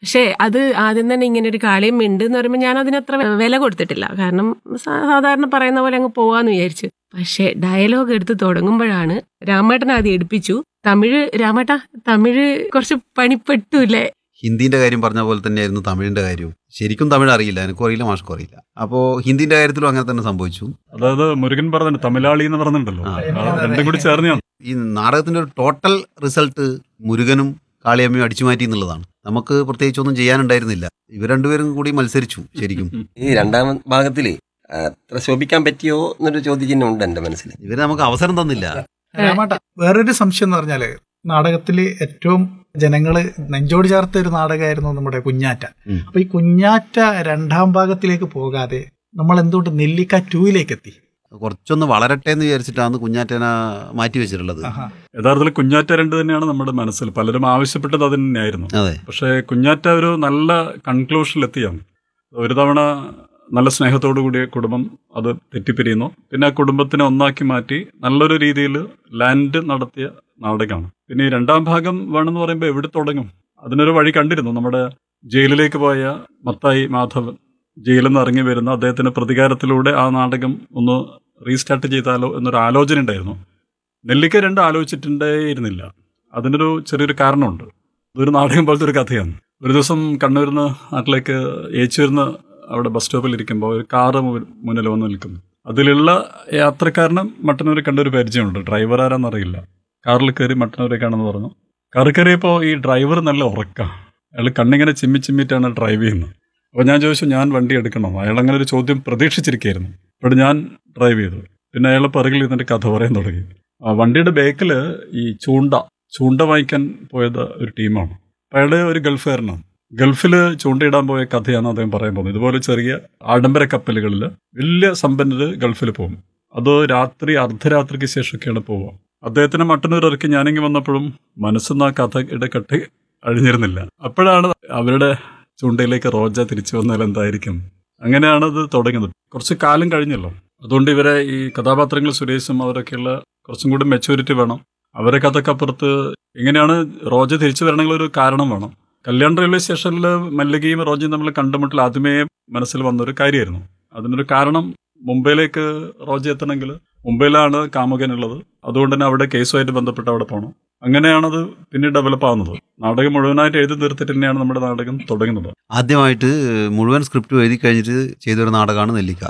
പക്ഷേ അത് ആദ്യം തന്നെ ഇങ്ങനെ ഒരു കാളിയം ഉണ്ട് എന്ന് പറയുമ്പോൾ ഞാൻ അതിനത്ര വില കൊടുത്തിട്ടില്ല കാരണം സാ- സാധാരണ പറയുന്ന പോലെ അങ്ങ് പോവാന്ന് വിചാരിച്ചു പക്ഷേ ഡയലോഗ് എടുത്ത് തുടങ്ങുമ്പോഴാണ് രാമേട്ടൻ ആദ്യം എടുപ്പിച്ചു തമിഴ് രാമേട്ട തമിഴ് കുറച്ച് പണിപ്പെട്ടൂല്ലേ ഹിന്ദിന്റെ കാര്യം പറഞ്ഞ പോലെ തന്നെയായിരുന്നു തമിഴിന്റെ കാര്യവും ശരിക്കും തമിഴ് അറിയില്ല എനിക്കും അറിയില്ല മാഷ്ക്കും അറിയില്ല അപ്പോൾ ഹിന്ദിന്റെ കാര്യത്തിലും അങ്ങനെ തന്നെ സംഭവിച്ചു അതായത് മുരുകൻ പറഞ്ഞു തമിഴാളി എന്ന് പറഞ്ഞിട്ടുണ്ടല്ലോ ആ, രണ്ടും കൂടി ചേർന്ന് ഈ നാടകത്തിന്റെ ഒരു ടോട്ടൽ റിസൾട്ട് മുരുകനും കാളിയമ്മയും അടിച്ചു മാറ്റി എന്നുള്ളതാണ് നമുക്ക് പ്രത്യേകിച്ചൊന്നും ചെയ്യാനുണ്ടായിരുന്നില്ല ഇവർ രണ്ടുപേരും കൂടി മത്സരിച്ചു ശരിക്കും ഈ രണ്ടാം ഭാഗത്തില് അത്ര ശോഭിക്കാൻ പറ്റിയോ എന്നൊരു ചോദ്യചിഹ്നം ഉണ്ട് എന്റെ മനസ്സിൽ ഇവര് നമുക്ക് അവസരം തന്നില്ല രാമേട്ട വേറൊരു സംശയം എന്ന് പറഞ്ഞാല് നാടകത്തില് ഏറ്റവും ജനങ്ങള് നെഞ്ചോട് ചേർത്ത ഒരു നാടകമായിരുന്നു നമ്മുടെ കുഞ്ഞാറ്റ ഉം. അപ്പൊ ഈ കുഞ്ഞാറ്റ രണ്ടാം ഭാഗത്തിലേക്ക് പോകാതെ നമ്മൾ എന്തുകൊണ്ട് നെല്ലിക്ക ടൂയിലേക്ക് എത്തി കുറച്ചൊന്ന് വളരട്ടെ എന്ന് വിചാരിച്ചിട്ടാണ് കുഞ്ഞാറ്റന മാറ്റി വെച്ചിട്ടുള്ളത് യഥാർത്ഥത്തിൽ കുഞ്ഞാറ്റ രണ്ട് തന്നെയാണ് നമ്മുടെ മനസ്സിൽ പലരും ആവശ്യപ്പെട്ടത് അത് തന്നെയായിരുന്നു അതെ പക്ഷേ കുഞ്ഞാറ്റ ഒരു നല്ല കൺക്ലൂഷനിലെത്തിയാണ് ഒരു തവണ നല്ല സ്നേഹത്തോടു കൂടിയ കുടുംബം അത് തെറ്റിപ്പിരിയുന്നു പിന്നെ ആ കുടുംബത്തിനെ ഒന്നാക്കി മാറ്റി നല്ലൊരു രീതിയിൽ ലാൻഡ് നടത്തിയ നാടകമാണ് പിന്നെ ഈ രണ്ടാം ഭാഗം വേണമെന്ന് പറയുമ്പോൾ എവിടെ തുടങ്ങും അതിനൊരു വഴി കണ്ടിരുന്നു നമ്മുടെ ജയിലിലേക്ക് പോയ മത്തായി മാധവൻ ജയിലിൽ നിന്ന് ഇറങ്ങി വരുന്ന അദ്ദേഹത്തിന്റെ പ്രതികാരത്തിലൂടെ ആ നാടകം ഒന്ന് റീസ്റ്റാർട്ട് ചെയ്താലോ എന്നൊരു ആലോചന ഉണ്ടായിരുന്നു നെല്ലിക്ക രണ്ട് ആലോചിച്ചിട്ടുണ്ടേയിരുന്നില്ല അതിനൊരു ചെറിയൊരു കാരണമുണ്ട് ഇതൊരു നാടകം പോലത്തെ ഒരു കഥയാണ് ഒരു ദിവസം കണ്ണൂരിൽ നിന്ന് നാട്ടിലേക്ക് ഏച്ചൂരിന്ന് അവിടെ ബസ് സ്റ്റോപ്പിൽ ഇരിക്കുമ്പോൾ ഒരു കാറ് മു- മുന്നിൽ വന്ന് നിൽക്കുന്നു അതിലുള്ള യാത്രക്കാരന് മട്ടന്നൂർ കണ്ട ഒരു പരിചയമുണ്ട് ഡ്രൈവർ ആരാന്നറിയില്ല കാറിൽ കയറി മട്ടന്നൂരേക്കാണെന്ന് പറഞ്ഞു കാറിൽ കയറിയപ്പോൾ ഈ ഡ്രൈവർ നല്ല ഉറക്കം അയാൾ കണ്ണിങ്ങനെ ചിമ്മി ചിമ്മിട്ടാണ് ഡ്രൈവ് ചെയ്യുന്നത് അപ്പോൾ ഞാൻ ചോദിച്ചു ഞാൻ വണ്ടി എടുക്കണം അയാൾ അങ്ങനെ ഒരു ചോദ്യം പ്രതീക്ഷിച്ചിരിക്കുകയായിരുന്നു അപ്പോൾ ഞാൻ ഡ്രൈവ് ചെയ്തു പിന്നെ അയാൾ പിറകിൽ ഇരുന്നിട്ട് കഥ പറയാൻ തുടങ്ങി ആ വണ്ടിയുടെ ബാക്കിൽ ഈ ചൂണ്ട ചൂണ്ട വാങ്ങിക്കാൻ പോയത് ഒരു ടീമാണ് അപ്പോൾ അയാൾ ഒരു ഗൾഫുകാരനാണ് ഗൾഫിൽ ചൂണ്ടയിടാൻ പോയ കഥയാണ് അദ്ദേഹം പറയാൻ പോകുന്നത് ഇതുപോലെ ചെറിയ ആഡംബര കപ്പലുകളിൽ വലിയ സമ്പന്നര് ഗൾഫിൽ പോകും അത് രാത്രി അർദ്ധരാത്രിക്ക് ശേഷമൊക്കെയാണ് പോവുക അദ്ദേഹത്തിന് മട്ടന്നൂർ ഇറക്കി ഞാനിങ്ങി വന്നപ്പോഴും മനസ്സൊന്നും ആ കഥ ഇടക്കെട്ട് അഴിഞ്ഞിരുന്നില്ല അപ്പോഴാണ് അവരുടെ ചൂണ്ടയിലേക്ക് റോജ തിരിച്ചു വന്നാൽ എന്തായിരിക്കും അങ്ങനെയാണ് അത് തുടങ്ങുന്നത് കുറച്ച് കാലം കഴിഞ്ഞല്ലോ അതുകൊണ്ട് ഇവരെ ഈ കഥാപാത്രങ്ങൾ സുരേഷും അവരൊക്കെയുള്ള കുറച്ചും കൂടി മെച്ചൂരിറ്റി വേണം അവരെ കഥക്കപ്പുറത്ത് എങ്ങനെയാണ് റോജ തിരിച്ചു വരണമെങ്കിൽ ഒരു കാരണം വേണം കല്യാൺ റെയിൽവേ സ്റ്റേഷനിൽ മല്ലികയും റോജയും തമ്മിൽ കണ്ടുമുട്ടൽ ആദ്യമേ മനസ്സിൽ വന്നൊരു കാര്യമായിരുന്നു അതിനൊരു കാരണം മുംബൈയിലേക്ക് റോജ എത്തണമെങ്കിൽ മുംബൈയിലാണ് കാമുകനുള്ളത് അതുകൊണ്ട് തന്നെ അവിടെ കേസുമായിട്ട് ബന്ധപ്പെട്ട് അവിടെ പോകണം അങ്ങനെയാണത് പിന്നീട് ഡെവലപ്പ് ആവുന്നത് നാടകം മുഴുവനായിട്ട് എഴുതി തീർത്തിട്ട് തന്നെയാണ് നമ്മുടെ നാടകം തുടങ്ങുന്നത് ആദ്യമായിട്ട് മുഴുവൻ സ്ക്രിപ്റ്റ് എഴുതി കഴിഞ്ഞിട്ട് ചെയ്തൊരു നാടകമാണ് നെല്ലിക്ക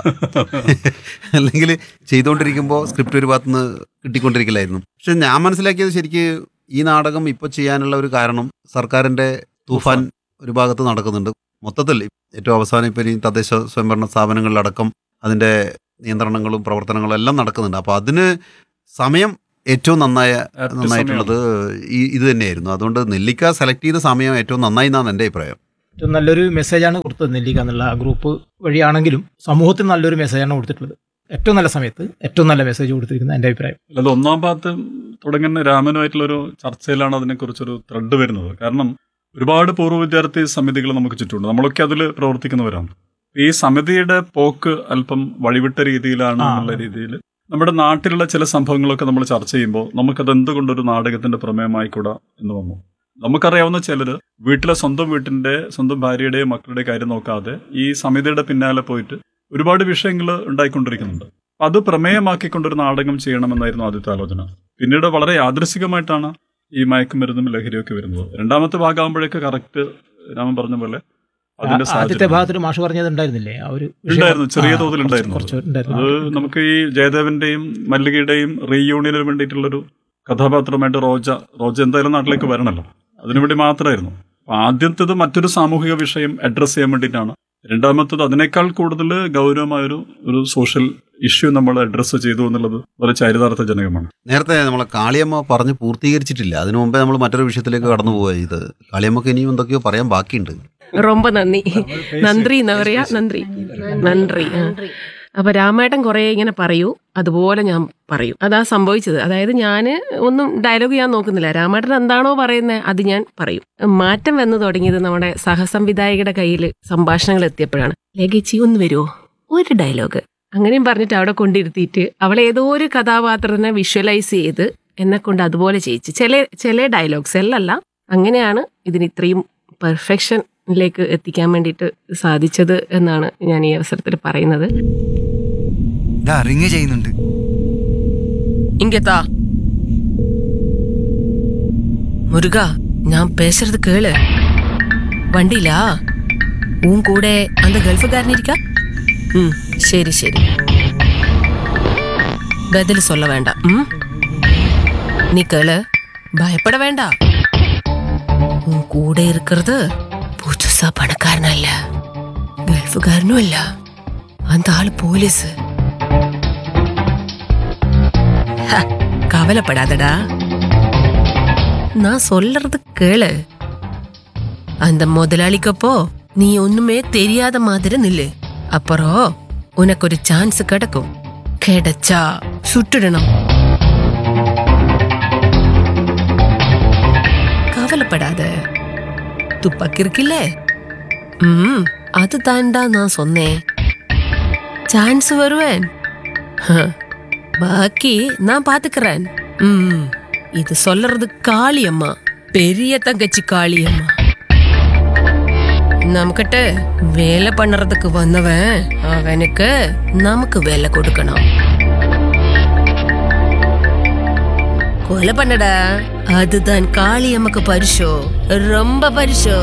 അല്ലെങ്കിൽ ചെയ്തുകൊണ്ടിരിക്കുമ്പോൾ സ്ക്രിപ്റ്റ് ഒരു ഭാഗത്തുനിന്ന് കിട്ടിക്കൊണ്ടിരിക്കില്ലായിരുന്നു പക്ഷെ ഞാൻ മനസ്സിലാക്കിയത് ശരിക്ക് ഈ നാടകം ഇപ്പോൾ ചെയ്യാനുള്ള ഒരു കാരണം സർക്കാരിൻ്റെ തൂഫാൻ ഒരു ഭാഗത്ത് നടക്കുന്നുണ്ട് മൊത്തത്തിൽ ഏറ്റവും അവസാനം ഇപ്പോൾ ഈ തദ്ദേശ സ്വയംഭരണ സ്ഥാപനങ്ങളിലടക്കം അതിൻ്റെ നിയന്ത്രണങ്ങളും പ്രവർത്തനങ്ങളും എല്ലാം നടക്കുന്നുണ്ട് അപ്പോൾ അതിന് സമയം ഏറ്റവും നന്നായ Apt നന്നായിട്ടുള്ളത് ഈ ഇത് തന്നെയായിരുന്നു അതുകൊണ്ട് നെല്ലിക്ക സെലക്ട് ചെയ്ത സമയം ഏറ്റവും നന്നായി എന്നാണ് എൻ്റെ അഭിപ്രായം ഏറ്റവും നല്ലൊരു മെസ്സേജാണ് കൊടുത്തത് നെല്ലിക്ക എന്നുള്ള ആ ഗ്രൂപ്പ് വഴിയാണെങ്കിലും സമൂഹത്തിന് നല്ലൊരു മെസ്സേജാണ് കൊടുത്തിട്ടുള്ളത് ഏറ്റവും നല്ല സമയത്ത് ഏറ്റവും നല്ല മെസ്സേജ് കൊടുത്തിരിക്കുന്നത് എൻ്റെ അഭിപ്രായം അല്ലാതെ ഒന്നാം ഭാഗത്ത് തുടങ്ങുന്ന രാമനുമായിട്ടുള്ളൊരു ചർച്ചയിലാണ് അതിനെക്കുറിച്ചൊരു ത്രെഡ് വരുന്നത് കാരണം ഒരുപാട് പൂർവ്വ വിദ്യാർത്ഥി സമിതികൾ നമുക്ക് ചുറ്റുമുണ്ട് നമ്മളൊക്കെ അതിൽ പ്രവർത്തിക്കുന്നവരാണ് ഈ സമിതിയുടെ പോക്ക് അല്പം വഴിവിട്ട രീതിയിലാണ് ആ. എന്നുള്ള രീതിയിൽ നമ്മുടെ നാട്ടിലുള്ള ചില സംഭവങ്ങളൊക്കെ നമ്മൾ ചർച്ച ചെയ്യുമ്പോൾ നമുക്കത് എന്തുകൊണ്ടൊരു നാടകത്തിന്റെ പ്രമേയമായിക്കൂടാ എന്ന് വന്നു നമുക്കറിയാവുന്ന ചിലര് വീട്ടിലെ സ്വന്തം വീട്ടിന്റെ സ്വന്തം ഭാര്യയുടെയും മക്കളുടെ കാര്യം നോക്കാതെ ഈ സമിതിയുടെ പിന്നാലെ പോയിട്ട് ഒരുപാട് വിഷയങ്ങൾ ഉണ്ടായിക്കൊണ്ടിരിക്കുന്നുണ്ട് അപ്പൊ അത് പ്രമേയമാക്കിക്കൊണ്ടൊരു നാടകം ചെയ്യണമെന്നായിരുന്നു ആദ്യത്തെ ആലോചന പിന്നീട് വളരെ യാദൃശികമായിട്ടാണ് ഈ മയക്കുമരുന്നും ലഹരിയൊക്കെ വരുന്നത് രണ്ടാമത്തെ ഭാഗമാകുമ്പോഴേക്ക് കറക്റ്റ് രാമൻ പറഞ്ഞ പോലെ അതിന്റെ ആദ്യത്തെ സാഹചര്യം ഭാഗത്തൊരു മാഷ് പറഞ്ഞത് ഉണ്ടായിരുന്നില്ലേ ആ ഒരു വിഷയം- ഉണ്ടായിരുന്നു ചെറിയ ആ, തോതിൽ കുറച്ച് ഉണ്ടായിരുന്നു കുറച്ച് ഉണ്ടായിരുന്നു അത് നമുക്ക് ഈ ജയദേവന്റെയും മല്ലികയുടെയും റീയൂണിയന് വേണ്ടിയിട്ടുള്ളൊരു കഥാപാത്രമായിട്ട് റോജ റോജ എന്തായാലും നാട്ടിലേക്ക് വരണല്ലോ അതിനുവേണ്ടി മാത്രമായിരുന്നു അപ്പൊ ആദ്യത്തേത് മറ്റൊരു സാമൂഹിക വിഷയം അഡ്രസ്സ് ചെയ്യാൻ വേണ്ടിയിട്ടാണ് രണ്ടാമത്തത് അതിനേക്കാൾ കൂടുതൽ ഗൗരവമായൊരു ഒരു സോഷ്യൽ ഇഷ്യൂ നമ്മൾ അഡ്രസ്സ് ചെയ്തു എന്നുള്ളത് വളരെ ചരിതാർത്ഥജനകമാണ് നേരത്തെ നമ്മളെ കാളിയമ്മ പറഞ്ഞ് പൂർത്തീകരിച്ചിട്ടില്ല അതിനു മുമ്പേ നമ്മൾ മറ്റൊരു വിഷയത്തിലേക്ക് കടന്നു പോവുക ഇത് കാളിയമ്മക്ക് ഇനിയും എന്തൊക്കെയോ പറയാൻ ബാക്കിയുണ്ട് ரொம்ப നന്ദി നന്ദി എന്നാ പറയാ നന്ദി നന്ദി ആ. അപ്പൊ രാമേട്ടൻ കുറെ ഇങ്ങനെ പറയൂ അതുപോലെ ഞാൻ പറയും അതാ സംഭവിച്ചത് അതായത് ഞാൻ ഒന്നും ഡയലോഗ് ഞാൻ നോക്കുന്നില്ല രാമേട്ടൻ എന്താണോ പറയുന്നത് അത് ഞാൻ പറയും മാറ്റം വന്നു തുടങ്ങിയത് നമ്മുടെ സഹസംവിധായകയുടെ കയ്യിൽ സംഭാഷണങ്ങൾ എത്തിയപ്പോഴാണ് ലേഖേച്ചി ഒന്ന് വരുമോ ഒരു ഡയലോഗ് അങ്ങനെയും പറഞ്ഞിട്ട് അവിടെ കൊണ്ടിരുത്തിയിട്ട് അവൾ ഏതോ ഒരു കഥാപാത്രത്തിനെ വിഷ്വലൈസ് ചെയ്ത് എന്നെ കൊണ്ട് അതുപോലെ ചെയ്യിച്ചു ചില ചില ഡയലോഗ്സ് എല്ലല്ല അങ്ങനെയാണ് ഇതിന് ഇത്രയും പെർഫെക്ഷൻ ലേക്ക് എത്തിക്കാൻ വേണ്ടിയിട്ട് സാധിച്ചത് എന്നാണ് ഞാൻ ഈ അവസരത്തിൽ പറയുന്നത് ഇതാ റിങ് ചെയ്യുന്നുണ്ട് இங்கத்தா முருகா நான் பேசுறது கேளு வண்டிலா உன் கூட அந்த கல்ஃபுக்காரன் இருக்கா ம் சரி சரி பதில் சொல்ல வேண்டாம் ம் நீ கேளு பயப்பட வேண்டாம் உன் கூட இருக்கிறது புதுசா பணக்காரனா இல்ல கல்ஃபுக்காரனும் இல்ல அந்த ஆளு போலீஸ் ஹ, கவலைப்படாதடா நான் சொல்றது கேளு அந்த முதலாளிக்கப்போ நீ ஒண்ணுமே தெரியாத மாதிரி நில்லு அப்புறம் உனக்கு ஒரு சான்ஸ் கிடைக்கும் கிடைச்சா சுட்டுடணும் கவலைப்படாத துப்பாக்கி இருக்குல்ல ம் அது தாண்டா நான் சொன்னேன் சான்ஸ் வருவேன் ஹ, பாக்கி நான் பாத்துக்கிறேன் ம் இது சொல்றது காளியம்மா பெரிய தங்கச்சி காளியம்மா നമുക്കിട്ട് വേല പണ്ണറதுக்கு വന്നവൻ അവനക്ക് നമുക്ക് വേല കൊടുക്കണം കൊല பண்ணடா அதுதான் காளியம்மக்கு பரிசோ ரொம்ப பரிசோ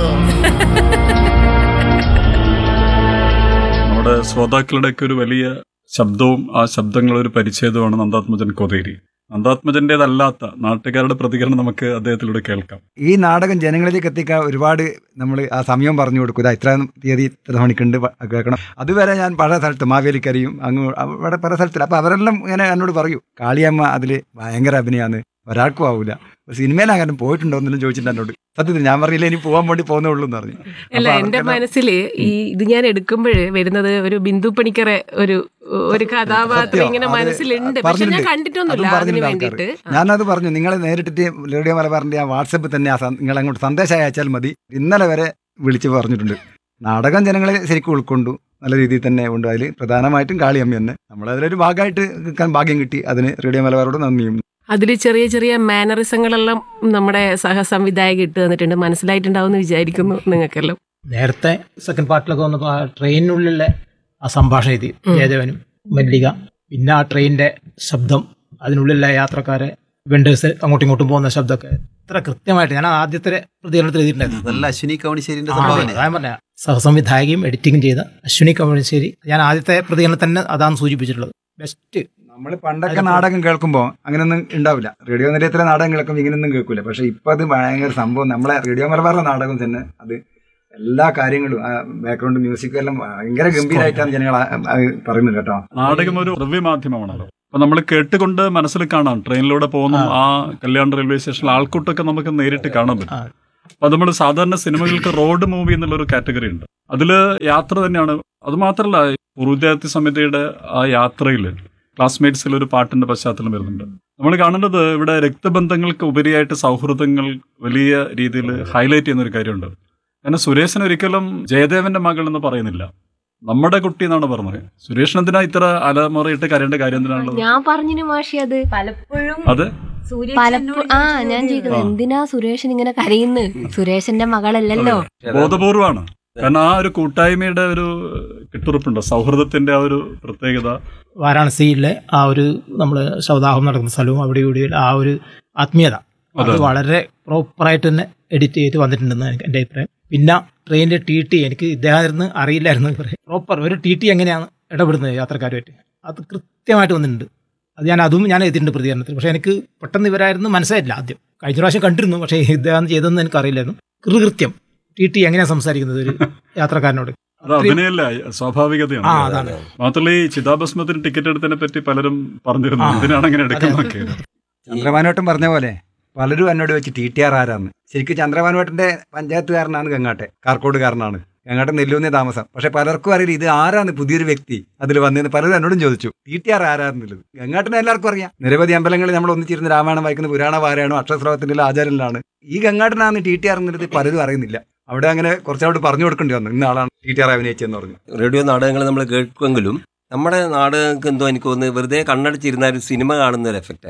നമ്മുടെ ശ്രോതാക്കളുടെയൊക്കെ ഒരു വലിയ ശബ്ദവും ആ ശബ്ദങ്ങളുടെ ഒരു പരിച്ഛേദവുമാണ് നന്ദാത്മജൻ കൊതേരി നന്ദാത്മജന്റേതല്ലാത്ത നാട്ടുകാരുടെ പ്രതികരണം നമുക്ക് അദ്ദേഹത്തിലൂടെ കേൾക്കാം ഈ നാടകം ജനങ്ങളിലേക്ക് എത്തിക്കാൻ ഒരുപാട് നമ്മൾ ആ സമയം പറഞ്ഞു കൊടുക്കും ഇതാ ഇത്ര തീയതി ഇത്ര മണിക്കുണ്ട് വ- കേൾക്കണം അതുവരെ ഞാൻ പല സ്ഥലത്ത് മാവേലിക്കരയും അങ്ങ് അവിടെ പല സ്ഥലത്തിൽ അപ്പോൾ അവരെല്ലാം ഇങ്ങനെ എന്നോട് പറയൂ കാളിയമ്മ അതിൽ ഭയങ്കര അഭിനയമാണ് ഒരാൾക്കും ആവൂല സിനിമയിൽ അങ്ങനെ പോയിട്ടുണ്ടോ എന്നെല്ലാം ചോദിച്ചിട്ടുണ്ട് എന്നോട് സത്യത്തിൽ ഞാൻ പറഞ്ഞില്ല ഇനി പോകാൻ വേണ്ടി പോകുന്നേ ഉള്ളൂ എന്ന് പറഞ്ഞു അല്ല അപ്പൊ എന്റെ അവർക്കെല്ലാം- മനസ്സിൽ ഈ ഇത് ഞാൻ എടുക്കുമ്പോഴേ വരുന്നത് ഒരു ബിന്ദു പണിക്കറെ ഒരു ഒരു കഥാപാത്രം സത്യം. ഇങ്ങനെ അത് മനസ്സിലുണ്ട് പക്ഷെ ഞാൻ പറഞ്ഞിട്ടുണ്ട്. കണ്ടിട്ടൊന്നുമില്ല അതും അതിന് പറഞ്ഞിട്ടുണ്ട് വേണ്ടിയിട്ട് ആൾക്കാര്. ഞാനത് പറഞ്ഞു നിങ്ങൾ നേരിട്ടിട്ട് റേഡിയോ മലബാറിന്റെ ആ വാട്സപ്പിൽ തന്നെ ആ സ- നിങ്ങൾ അങ്ങോട്ട് സന്ദേശം അയച്ചാൽ മതി ഇന്നലെ വരെ വിളിച്ച് പറഞ്ഞിട്ടുണ്ട് നാടകം ജനങ്ങളെ ശരിക്കും ഉൾക്കൊണ്ടു നല്ല രീതിയിൽ തന്നെ ഉണ്ട് അതിൽ പ്രധാനമായിട്ടും കാളിയമ്മ തന്നെ നമ്മളതിലൊരു ഭാഗമായിട്ട് നിൽക്കാൻ ഭാഗ്യം കിട്ടി അതിന് റേഡിയോ മലബാറോട് നന്ദിയും അതിൽ ചെറിയ ചെറിയ മാനറിസങ്ങളെല്ലാം നമ്മുടെ സഹസംവിധായക ഇട്ട് തന്നിട്ടുണ്ട് മനസ്സിലായിട്ടുണ്ടാവും എന്ന് വിചാരിക്കുന്നു നിങ്ങൾക്കെല്ലാം നേരത്തെ സെക്കൻഡ് പാർട്ടിലൊക്കെ വന്നപ്പോൾ ആ ട്രെയിനിനുള്ളിലെ ആ സംഭാഷണം എഴുതി ഉം. ജയദേവനും മല്ലിക പിന്നെ ആ ട്രെയിനിന്റെ ശബ്ദം അതിനുള്ളിലെ യാത്രക്കാരെ വെണ്ടേഴ്സ് അങ്ങോട്ടും ഇങ്ങോട്ടും പോകുന്ന ശബ്ദമൊക്കെ ഇത്ര കൃത്യമായിട്ട് ഞാൻ ആദ്യത്തെ പ്രതികരണത്തിൽ എഴുതിയിട്ടുണ്ടായിരുന്നു അതല്ല അശ്വിനി കവണിശ്ശേരിന്റെ ആ, സംഭാവന അതാ ഞാൻ പറഞ്ഞ സഹസംവിധായകയും എഡിറ്റിംഗും ചെയ്ത അശ്വിനി കവണിശ്ശേരി ഞാൻ ആദ്യത്തെ പ്രതികരണം തന്നെ അതാണ് സൂചിപ്പിച്ചിട്ടുള്ളത് ബെസ്റ്റ് നമ്മൾ പണ്ടൊക്കെ നാടകം കേൾക്കുമ്പോൾ അങ്ങനെയൊന്നും ഉണ്ടാവില്ല റേഡിയോ നിലയത്തിലെ നാടകം കേൾക്കുമ്പോൾ ഇങ്ങനെയൊന്നും കേൾക്കൂല പക്ഷെ ഇപ്പൊ അത് ഭയങ്കര സംഭവം നമ്മളെ റേഡിയോ മലബാറിലെ നാടകം തന്നെ അത് എല്ലാ കാര്യങ്ങളും ബാക്ക്ഗ്രൗണ്ട് മ്യൂസിക്കും എല്ലാം ഭയങ്കര ഗംഭീരമായിട്ടാണ് ജനങ്ങൾ ആ- ആ പറയുന്നത് കേട്ടോ നാടകം ഒരു ശ്രവ്യ മാധ്യമമാണല്ലോ അപ്പൊ നമ്മൾ കേട്ടുകൊണ്ട് മനസ്സിൽ കാണാം ട്രെയിനിലൂടെ പോകുന്ന ആ കല്യാൺ റെയിൽവേ സ്റ്റേഷനിൽ ആൾക്കൂട്ടൊക്കെ നമുക്ക് നേരിട്ട് കാണാൻ പറ്റും അപ്പൊ നമ്മൾ സാധാരണ സിനിമകൾക്ക് റോഡ് മൂവി എന്നുള്ള ഒരു കാറ്റഗറി ഉണ്ട് അതില് യാത്ര തന്നെയാണ് അത് മാത്രമല്ല പൂർവ്വവിദ്യാർത്ഥി സമിതിയുടെ ആ യാത്രയിൽ ക്ലാസ്മേറ്റ്സിൽ ഒരു പാട്ടിന്റെ പശ്ചാത്തലം വരുന്നുണ്ട് നമ്മൾ കാണേണ്ടത് ഇവിടെ രക്തബന്ധങ്ങൾക്ക് ഉപരിയായിട്ട് സൗഹൃദങ്ങൾ വലിയ രീതിയിൽ ഹൈലൈറ്റ് ചെയ്യുന്ന ഒരു കാര്യമുണ്ട് കാരണം സുരേശൻ ഒരിക്കലും ജയദേവന്റെ മകൾ എന്ന് പറയുന്നില്ല നമ്മുടെ കുട്ടി എന്നാണ് പറഞ്ഞത് സുരേഷൻ എന്തിനാ ഇത്ര അലമുറയിട്ട് കരയേണ്ട കാര്യം എന്തിനാണുള്ളത് ഞാൻ പറഞ്ഞിന് മാഷി അത് പലപ്പോഴും അത് പലപ്പോഴും ആ ഞാൻ ചോദിക്കുന്നത് എന്തിനാ സുരേഷൻ ഇങ്ങനെ കരയുന്നു സുരേഷന്റെ മകളല്ലല്ലോ ബോധപൂർവമാണ് കാരണം ആ ഒരു കൂട്ടായ്മയുടെ ഒരു കെട്ടുറപ്പുണ്ട് സൗഹൃദത്തിന്റെ ആ ഒരു പ്രത്യേകത വാരാണസിയിലെ ആ ഒരു നമ്മൾ സൗദാഹം നടക്കുന്ന സ്ഥലവും അവിടെ ഇവിടെ ആ ഒരു ആത്മീയത അത് അതെ. വളരെ പ്രോപ്പറായിട്ട് തന്നെ എഡിറ്റ് ചെയ്ത് വന്നിട്ടുണ്ടെന്ന് എനിക്ക് എൻ്റെ അഭിപ്രായം പിന്നെ ട്രെയിനിന്റെ ടി ടി എനിക്ക് ഇദ്ദേഹത്തിന് അറിയില്ലായിരുന്നു പ്രോപ്പർ ഒരു ടി ടി എങ്ങനെയാണ് ഇടപെടുന്നത് യാത്രക്കാരുമായിട്ട് അത് കൃത്യമായിട്ട് വന്നിട്ടുണ്ട് അത് ഞാൻ അതും ഞാൻ എഴുതിയിട്ടുണ്ട് പ്രതികരണത്തിൽ പക്ഷേ എനിക്ക് പെട്ടെന്ന് ഇവരായിരുന്നു മനസ്സിലായില്ല ആദ്യം കഴിഞ്ഞ പ്രാവശ്യം കണ്ടിരുന്നു പക്ഷേ ഇദ്ദേഹം ചെയ്തതെന്ന് എനിക്ക് അറിയില്ലായിരുന്നു കൃത്യം ടി ടി എങ്ങനെയാണ് സംസാരിക്കുന്നത് ഒരു യാത്രക്കാരനോട് അത് അഭിനയല്ല സ്വാഭാവികതയാണ് ആ, അതാണ്. മാത്രമല്ല ഈ ചിതാഭസ്മത്തിന് ടിക്കറ്റ് എടുത്തതിനെ പറ്റി പലരും പറഞ്ഞിരുന്നു ആ. എന്തിനാണ് അങ്ങനെ എടുക്കുന്നതൊക്കെ ചന്ദ്രഭാനുവട്ടം പറഞ്ഞ പോലെ പലരും എന്നോട് വെച്ച് ടി ടി ആർ ആരാന്ന് ശരിക്കും ചന്ദ്രഭാനുവട്ടന്റെ പഞ്ചായത്തുകാരനാണ് ഗങ്ങാട്ടെ കാർക്കോടുകാരനാണ് ഗങ്ങാട്ടെ നെല്ലൂന്നേ താമസം പക്ഷെ പലർക്കും അറിയില്ല ഇത് ആരാണ് പുതിയൊരു വ്യക്തി അതിൽ വന്നതെന്ന് പലരും എന്നോടും ചോദിച്ചു ടി ടി ആർ ആരാന്നുള്ളത് ഗങ്ങാട്ടിനെ എല്ലാവർക്കും അറിയാം നിരവധി അമ്പലങ്ങളിൽ നമ്മൾ ഒന്നിച്ചിരുന്ന് രാമായണം വായിക്കുന്ന പുരാണ വാരായണോ അക്ഷരസ്രവത്തിന്റെ ആചാരനിലാണ് ഈ ഗങ്ങാട്ടനാണ് ടി ടി ആർ എന്നുള്ളത് പലരും അറിയുന്നില്ല അവിടെ അങ്ങനെ കുറച്ചവിടെ പറഞ്ഞു കൊടുക്കേണ്ടി വന്നു ഇന്ന ആളാണ് ടി ടി ആർ അഭിനയിച്ചെന്ന് പറഞ്ഞു റേഡിയോ നാടകങ്ങൾ നമ്മൾ കേൾക്കുമെങ്കിലും നമ്മുടെ നാടകങ്ങൾക്ക് എന്തോ എനിക്ക് തോന്നുന്നത് വെറുതെ കണ്ണടച്ചിരുന്ന ഒരു സിനിമ കാണുന്ന ഒരു എഫക്റ്റാണ്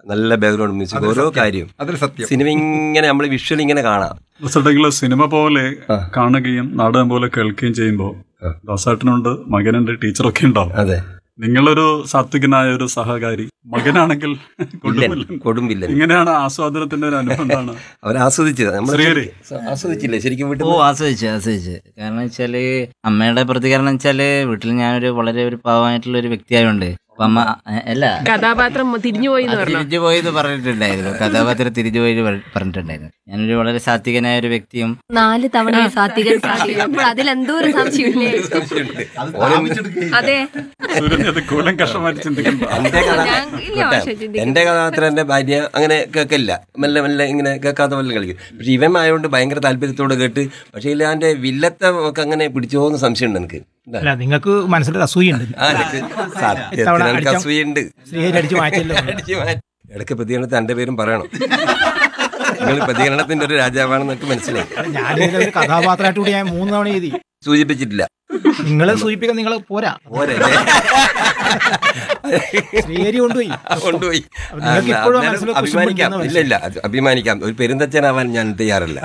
നല്ല ബാക്ക്ഗ്രൗണ്ട് മ്യൂസിക് അതൊരു ഓരോ സത്യം. കാര്യം അതൊരു സത്യം. സിനിമ ഇങ്ങനെ നമ്മൾ വിഷ്വൽ ഇങ്ങനെ കാണാം റിസൾട്ടെങ്കിൽ സിനിമ പോലെ കാണുകയും നാടകം പോലെ കേൾക്കുകയും ചെയ്യുമ്പോൾ ദാസാട്ടിനുണ്ട് മകനുണ്ട് ടീച്ചറൊക്കെ ഉണ്ടാവും അതെ നിങ്ങളൊരു സാത്വികനായ ഒരു സഹകാരി മകനാണെങ്കിൽ കൊടുമ്പില്ലൻ. കൊടുമ്പില്ലൻ ഇങ്ങനെയാണ് ആസ്വാദനത്തിന്റെ ഒരു അനുഭവം എന്താണ് അവർ ആസ്വദിച്ചത് നമ്മൾ ശ്രീഹരി. ആസ്വദിച്ചില്ലേ ശരിക്കും വീട്ടിൽ ഓ ആസ്വദിച്ചു ആസ്വദിച്ചു കാരണം വെച്ചാല് അമ്മയുടെ പ്രതികരണം വെച്ചാല് വീട്ടിൽ ഞാനൊരു വളരെ ഒരു പാവമായിട്ടുള്ള ഒരു വ്യക്തിയായോണ്ട് അപ്പൊ അമ്മ എ- അല്ല കഥാപാത്രം തിരിഞ്ഞുപോയി എന്ന് പറഞ്ഞു തിരിച്ചു പോയത് പറഞ്ഞിട്ടുണ്ടായിരുന്നു കഥാപാത്രം തിരിച്ചു പോയി പറ- പറഞ്ഞിട്ടുണ്ടായിരുന്നു ഞാനൊരു വളരെ സാത്വികനായ ഒരു വ്യക്തിയും നാല് തവണ ഈ സാത്വികൻ സാത്വികൻ അപ്പോൾ അതിലെന്തോ ഒരു സംശയമില്ലേ അതെ സൂര്യനെ അത് കൂലം കഷമായിട്ട് ചിന്തിക്കുമ്പോ എന്റെ കഥ ഞാൻ- ഇല്ല, പക്ഷേ ചിന്തിക്കുന്നു. എന്റെ കഥാപാത്രന്റെ ഭാര്യ അങ്ങനെ കേൾക്കില്ല മെല്ലെ മെല്ലെ ഇങ്ങനെ കേൾക്കാത്ത പോലെ കളിക്കും പക്ഷെ ഇവൻ ആയതുകൊണ്ട് ഭയങ്കര താല്പര്യത്തോടെ കേട്ട് പക്ഷേ ഇല്ല അവന്റെ വില്ലത്തം ഒക്കെ അങ്ങനെ പിടിച്ചോന്ന് സംശയമുണ്ട് എനിക്ക് എന്താ? അല്ല നിങ്ങൾക്ക് മനസ്സിലൊരു അസൂയുണ്ട് ആ, എനിക്ക് സത്യത്തിൽ ഇത്തവണ എനിക്ക് അടിച്ച- അസൂയുണ്ട് ശ്രീഹരി അടിച്ച് മാറ്റിയല്ലോ. അടിച്ച് മാറ്റി. ഇടയ്ക്ക് പ്രതികരണത്തിൽ എന്റെ പേരും പറയണം നിങ്ങൾ പ്രതികരണത്തിന്റെ ഒരു രാജാവാണെന്ന് എനിക്ക് മനസ്സിലായി ഞാനിതിലെ ഒരു കഥാപാത്രമായിട്ട് കൂടി ഞാൻ മൂന്ന് തവണ എഴുതി സൂചിപ്പിച്ചിട്ടില്ല നിങ്ങളെ സൂചിപ്പിക്കാൻ നിങ്ങൾ പോരാ പോരെ ശ്രീഹരി കൊണ്ടുപോയി കൊണ്ടുപോയി അപ്പൊ നിങ്ങൾക്ക് ഇപ്പോഴും അന്നേരം മനസ്സിൽ കുശുമ്പ് അഭിമാനിക്കാം ഉണ്ടെന്ന് ഇല്ല ഇല്ല അത് അഭിമാനിക്കാം ഒരു പെരുന്തച്ഛനാവാൻ ഞാൻ തയ്യാറല്ല